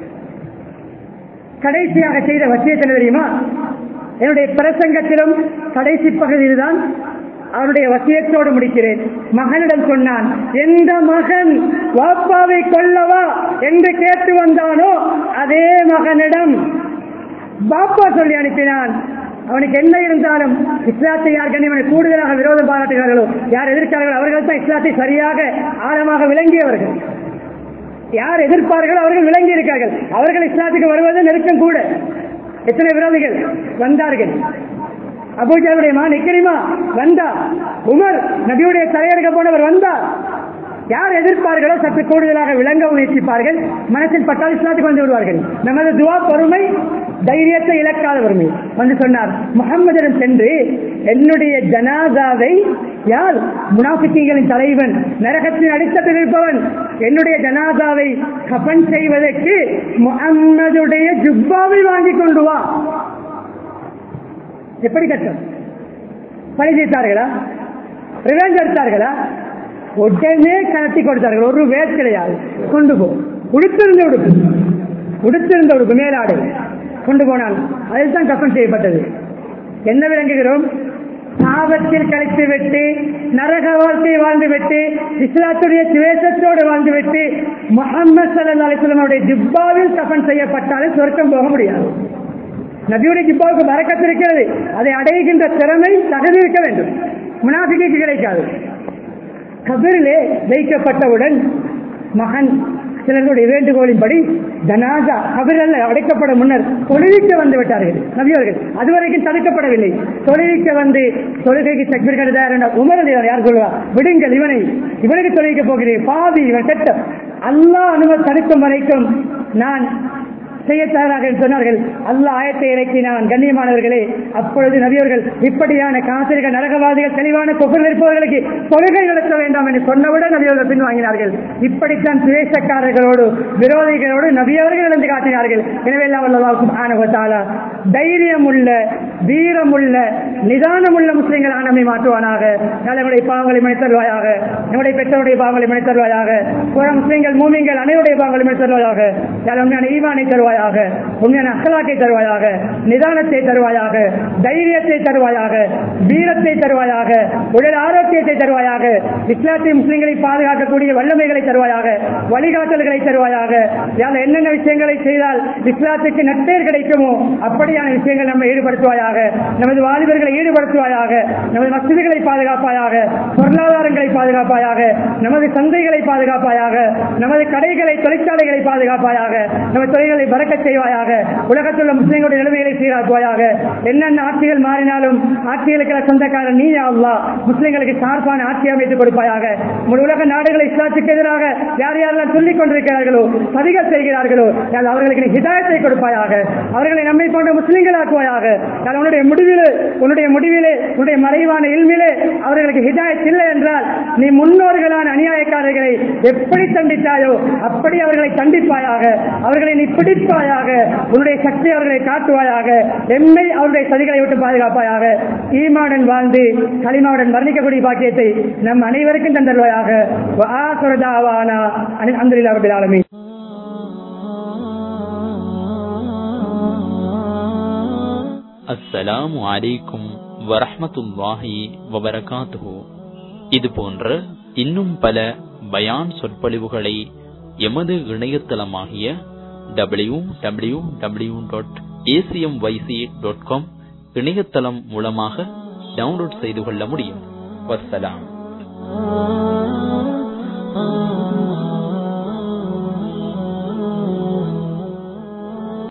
கடைசியாக செய்த வசியத்தை தெரியுமா என்னுடைய பிரசங்கத்திலும் கடைசி பகுதியில் தான் அவருடைய வசியத்தோடு முடிக்கிறேன் மகனிடம் சொன்னான் எந்த மகன் வாப்பாவை கொல்லவா என்று கேட்டு வந்தானோ அதே மகனிடம் பாப்பா சொல்லி அனுப்பினான் அவனுக்கு என்ன இருந்தாலும் இஸ்லாத்தை யார் கண்ணியவனை கூடுதலாக விரோதம் பாராட்டுகிறார்களோ யார் எதிர்க்கிறார்களோ அவர்கள் தான் இஸ்லாத்தை சரியாக ஆழமாக விளங்கியவர்கள் யார் எதிர்ப்பார்களோ அவர்கள் விளங்கி இருக்கார்கள் அவர்கள் இஸ்லாத்துக்கு வருவது நெருக்கம் கூட எத்தனை விரோதிகள் வந்தார்கள் அபூஜாவுடைய மகன் இக்கிரிமா வந்தா உமர் நபியுடைய தலையெடுக்க போனவர் வந்தார் யார் எதிர்ப்பார்களோ சற்று கூடுதலாக விளங்க முயற்சிப்பார்கள் மனசில் பட்டால் இஸ்லாத்துக்கு வந்து விடுவார்கள் நமது துவா பொறுமை தைரியத்தை இழக்காத பொறுமை வந்து சொன்னார் முகம்மதிடம் சென்று என்னுடைய ஜனாதாவை யார் முனாஃபிக்கிகளின் தலைவன் நரகத்தின் அடித்தத்தில் இருப்பவன் என்னுடைய ஜனாதாவை கபன் செய்வதற்கு முகம்மதுடைய ஜுப்பாவை வாங்கி கொண்டு வா எப்படி கட்டம் பழி தீர்த்தார்களா ரிவெஞ்ச் எடுத்தார்களா உடனே கலட்டி கொடுத்தார்கள் ஒரு வேட் கிடையாது கொண்டு போ உடுத்திருந்த உடுப்பு உடுத்திருந்த உடுப்பு மேலாடை கொண்டு போனால் அதில் தான் கப்பன் செய்யப்பட்டது என்ன விளங்குகிறோம் சாபத்தில் கழித்து விட்டு நரக வாழ்க்கை வாழ்ந்து விட்டு இஸ்லாத்துடைய துவேஷத்தோடு வாழ்ந்து விட்டு முகமது சல்லா அலிஸ்லாமுடைய ஜிப்பாவில் கஃன் செய்யப்பட்டாலும் சொர்க்கம் போக முடியாது நபியுடைய ஜிப்பாவுக்கு பறக்கத்து இருக்கிறது அதை அடைகின்ற திறமை தகுதி இருக்க வேண்டும் முனாஃபிக்கு கிடைக்காது கபிரிலே வைக்கப்பட்டவுடன் மகன் சிலருடைய வேண்டுகோளின்படி ஜனாசா கபிரல்ல அடைக்கப்பட முன்னர் தொழுவிக்க வந்து விட்டார்கள் நபியவர்கள் அதுவரைக்கும் தடுக்கப்படவில்லை தொழுவிக்க வந்து தொழுகைக்கு தக்பீர் கருதார் உமரது யார் சொல்லுவா விடுங்கள் இவனை இவனுக்கு தொழுவிக்க போகிறேன் பாவி இவன் கெட்ட அல்லாஹ் அனுமதி தடுக்கும் வரைக்கும் நான் செய்ய தயாராக என்று சொன்னார்கள் அல்லாஹ் ஆயத்தை இறக்கினான் கண்ணியமானவர்களே அப்பொழுது நபியவர்கள் இப்படியான காசிர்கள் நரகவாதிகள் தெளிவான கொப்பல் இருப்பவர்களுக்கு தொழுகை நடத்த வேண்டாம் என்று சொன்னவுடன் நபியவர்கள் பின்வாங்கினார்கள் இப்படித்தான் சுவேசக்காரர்களோடு விரோதிகளோடு நபியவர்கள் இழந்து காட்டினார்கள் எனவே எல்லாம் வல்லவாக்கும் ஆனவத்தாலா தைரியம் உள்ள வீரமுள்ள நிதானமுள்ள முஸ்லிம்கள் நம்மை மாற்றுவானாக நம்முடைய பாவங்களை மனிதருவாயாக நம்முடைய பெற்றோருடைய பாவங்களை மனிதருவாயாக புற முஸ்லிம்கள் மூமிங்கள் அனைவருடைய பாவங்களை மனிதருவாயாக உண்மையான ஈமானை தருவாயாக உண்மையான அக்கலாக்கை தருவாயாக நிதானத்தை தருவாயாக தைரியத்தை தருவாயாக வீரத்தை தருவாயாக உடல் ஆரோக்கியத்தை தருவாயாக இஸ்லாத்திய முஸ்லிம்களை பாதுகாக்கக்கூடிய வல்லமைகளை தருவாயாக வழிகாட்டல்களை தருவாயாக யார் என்னென்ன விஷயங்களை செய்தால் இஸ்லாத்துக்கு நட்பேர் கிடைக்குமோ அப்படியான விஷயங்கள் நம்ம ஈடுபடுத்துவாயாக நமது வாலிபர்களை ஈடுபடுத்துவாயாக நமது மசிதிகளை பாதுகாப்பாயாக பொருளாதாரங்களை பாதுகாப்பாயாக நமது சந்தைகளை பாதுகாப்பாயாக நமது கடைகளை தொழிற்சாலைகளை பாதுகாப்பாயாக நமது தொழில்களை பறக்க செய்வாயாக உலகத்தில் உள்ள முஸ்லிம்களுடைய நிலைமைகளை சீராக்குவாயாக என்னென்ன ஆட்சிகள் மாறினாலும் ஆட்சிகளுக்கு சொந்தக்காரன் நீ அல்லா முஸ்லிம்களுக்கு சார்பான ஆட்சி அமைத்துக் கொடுப்பாயாக உங்கள் உலக நாடுகளை இஸ்லாத்துக்கு எதிராக யார் யாரெல்லாம் சொல்லிக் கொண்டிருக்கிறார்களோ சதிகள் செய்கிறார்களோ யார் அவர்களுக்கு நீ ஹிதாயத்தை கொடுப்பாயாக அவர்களை நம்மை போன்ற முஸ்லிம்கள் ஆக்குவாயாக யார் உன்னுடைய முடிவிலே உன்னுடைய முடிவிலே உன்னுடைய மறைவான இல்மிலே அவர்களுக்கு ஹிதாயத் இல்லை என்றால் நீ முன்னோர்களான அநியாயக்காரர்களை எப்படி தண்டித்தாயோ அப்படி அவர்களை தண்டிப்பாயாக அவர்களை நீ பிடிப்பாயாக உன்னுடைய சக்தி அவர்களை காட்டுவாயாக எம்மை அவருடைய சதிகளை விட்டு பாதுகாப்பாயாக ஈமாடன் வாழ்ந்து களிமாவுடன் வர்ணிக்கக்கூடிய பாக்கியத்தை நம் அனைவருக்கும் தந்தருவாயாக அந்திரில் அவர்கள் ஆளுமே அஸ்ஸலாமு அலைக்கும் வரஹ்மத்துல்லாஹி வபரகாத்துஹு இது போன்ற இன்னும் பல பயான் சொற்பொழிவுகளை எமது இணையதளமாகிய W W W dot ACM YC dot com இணையதளம் மூலமாக டவுன்லோட் செய்து கொள்ள முடியும் வசலாம்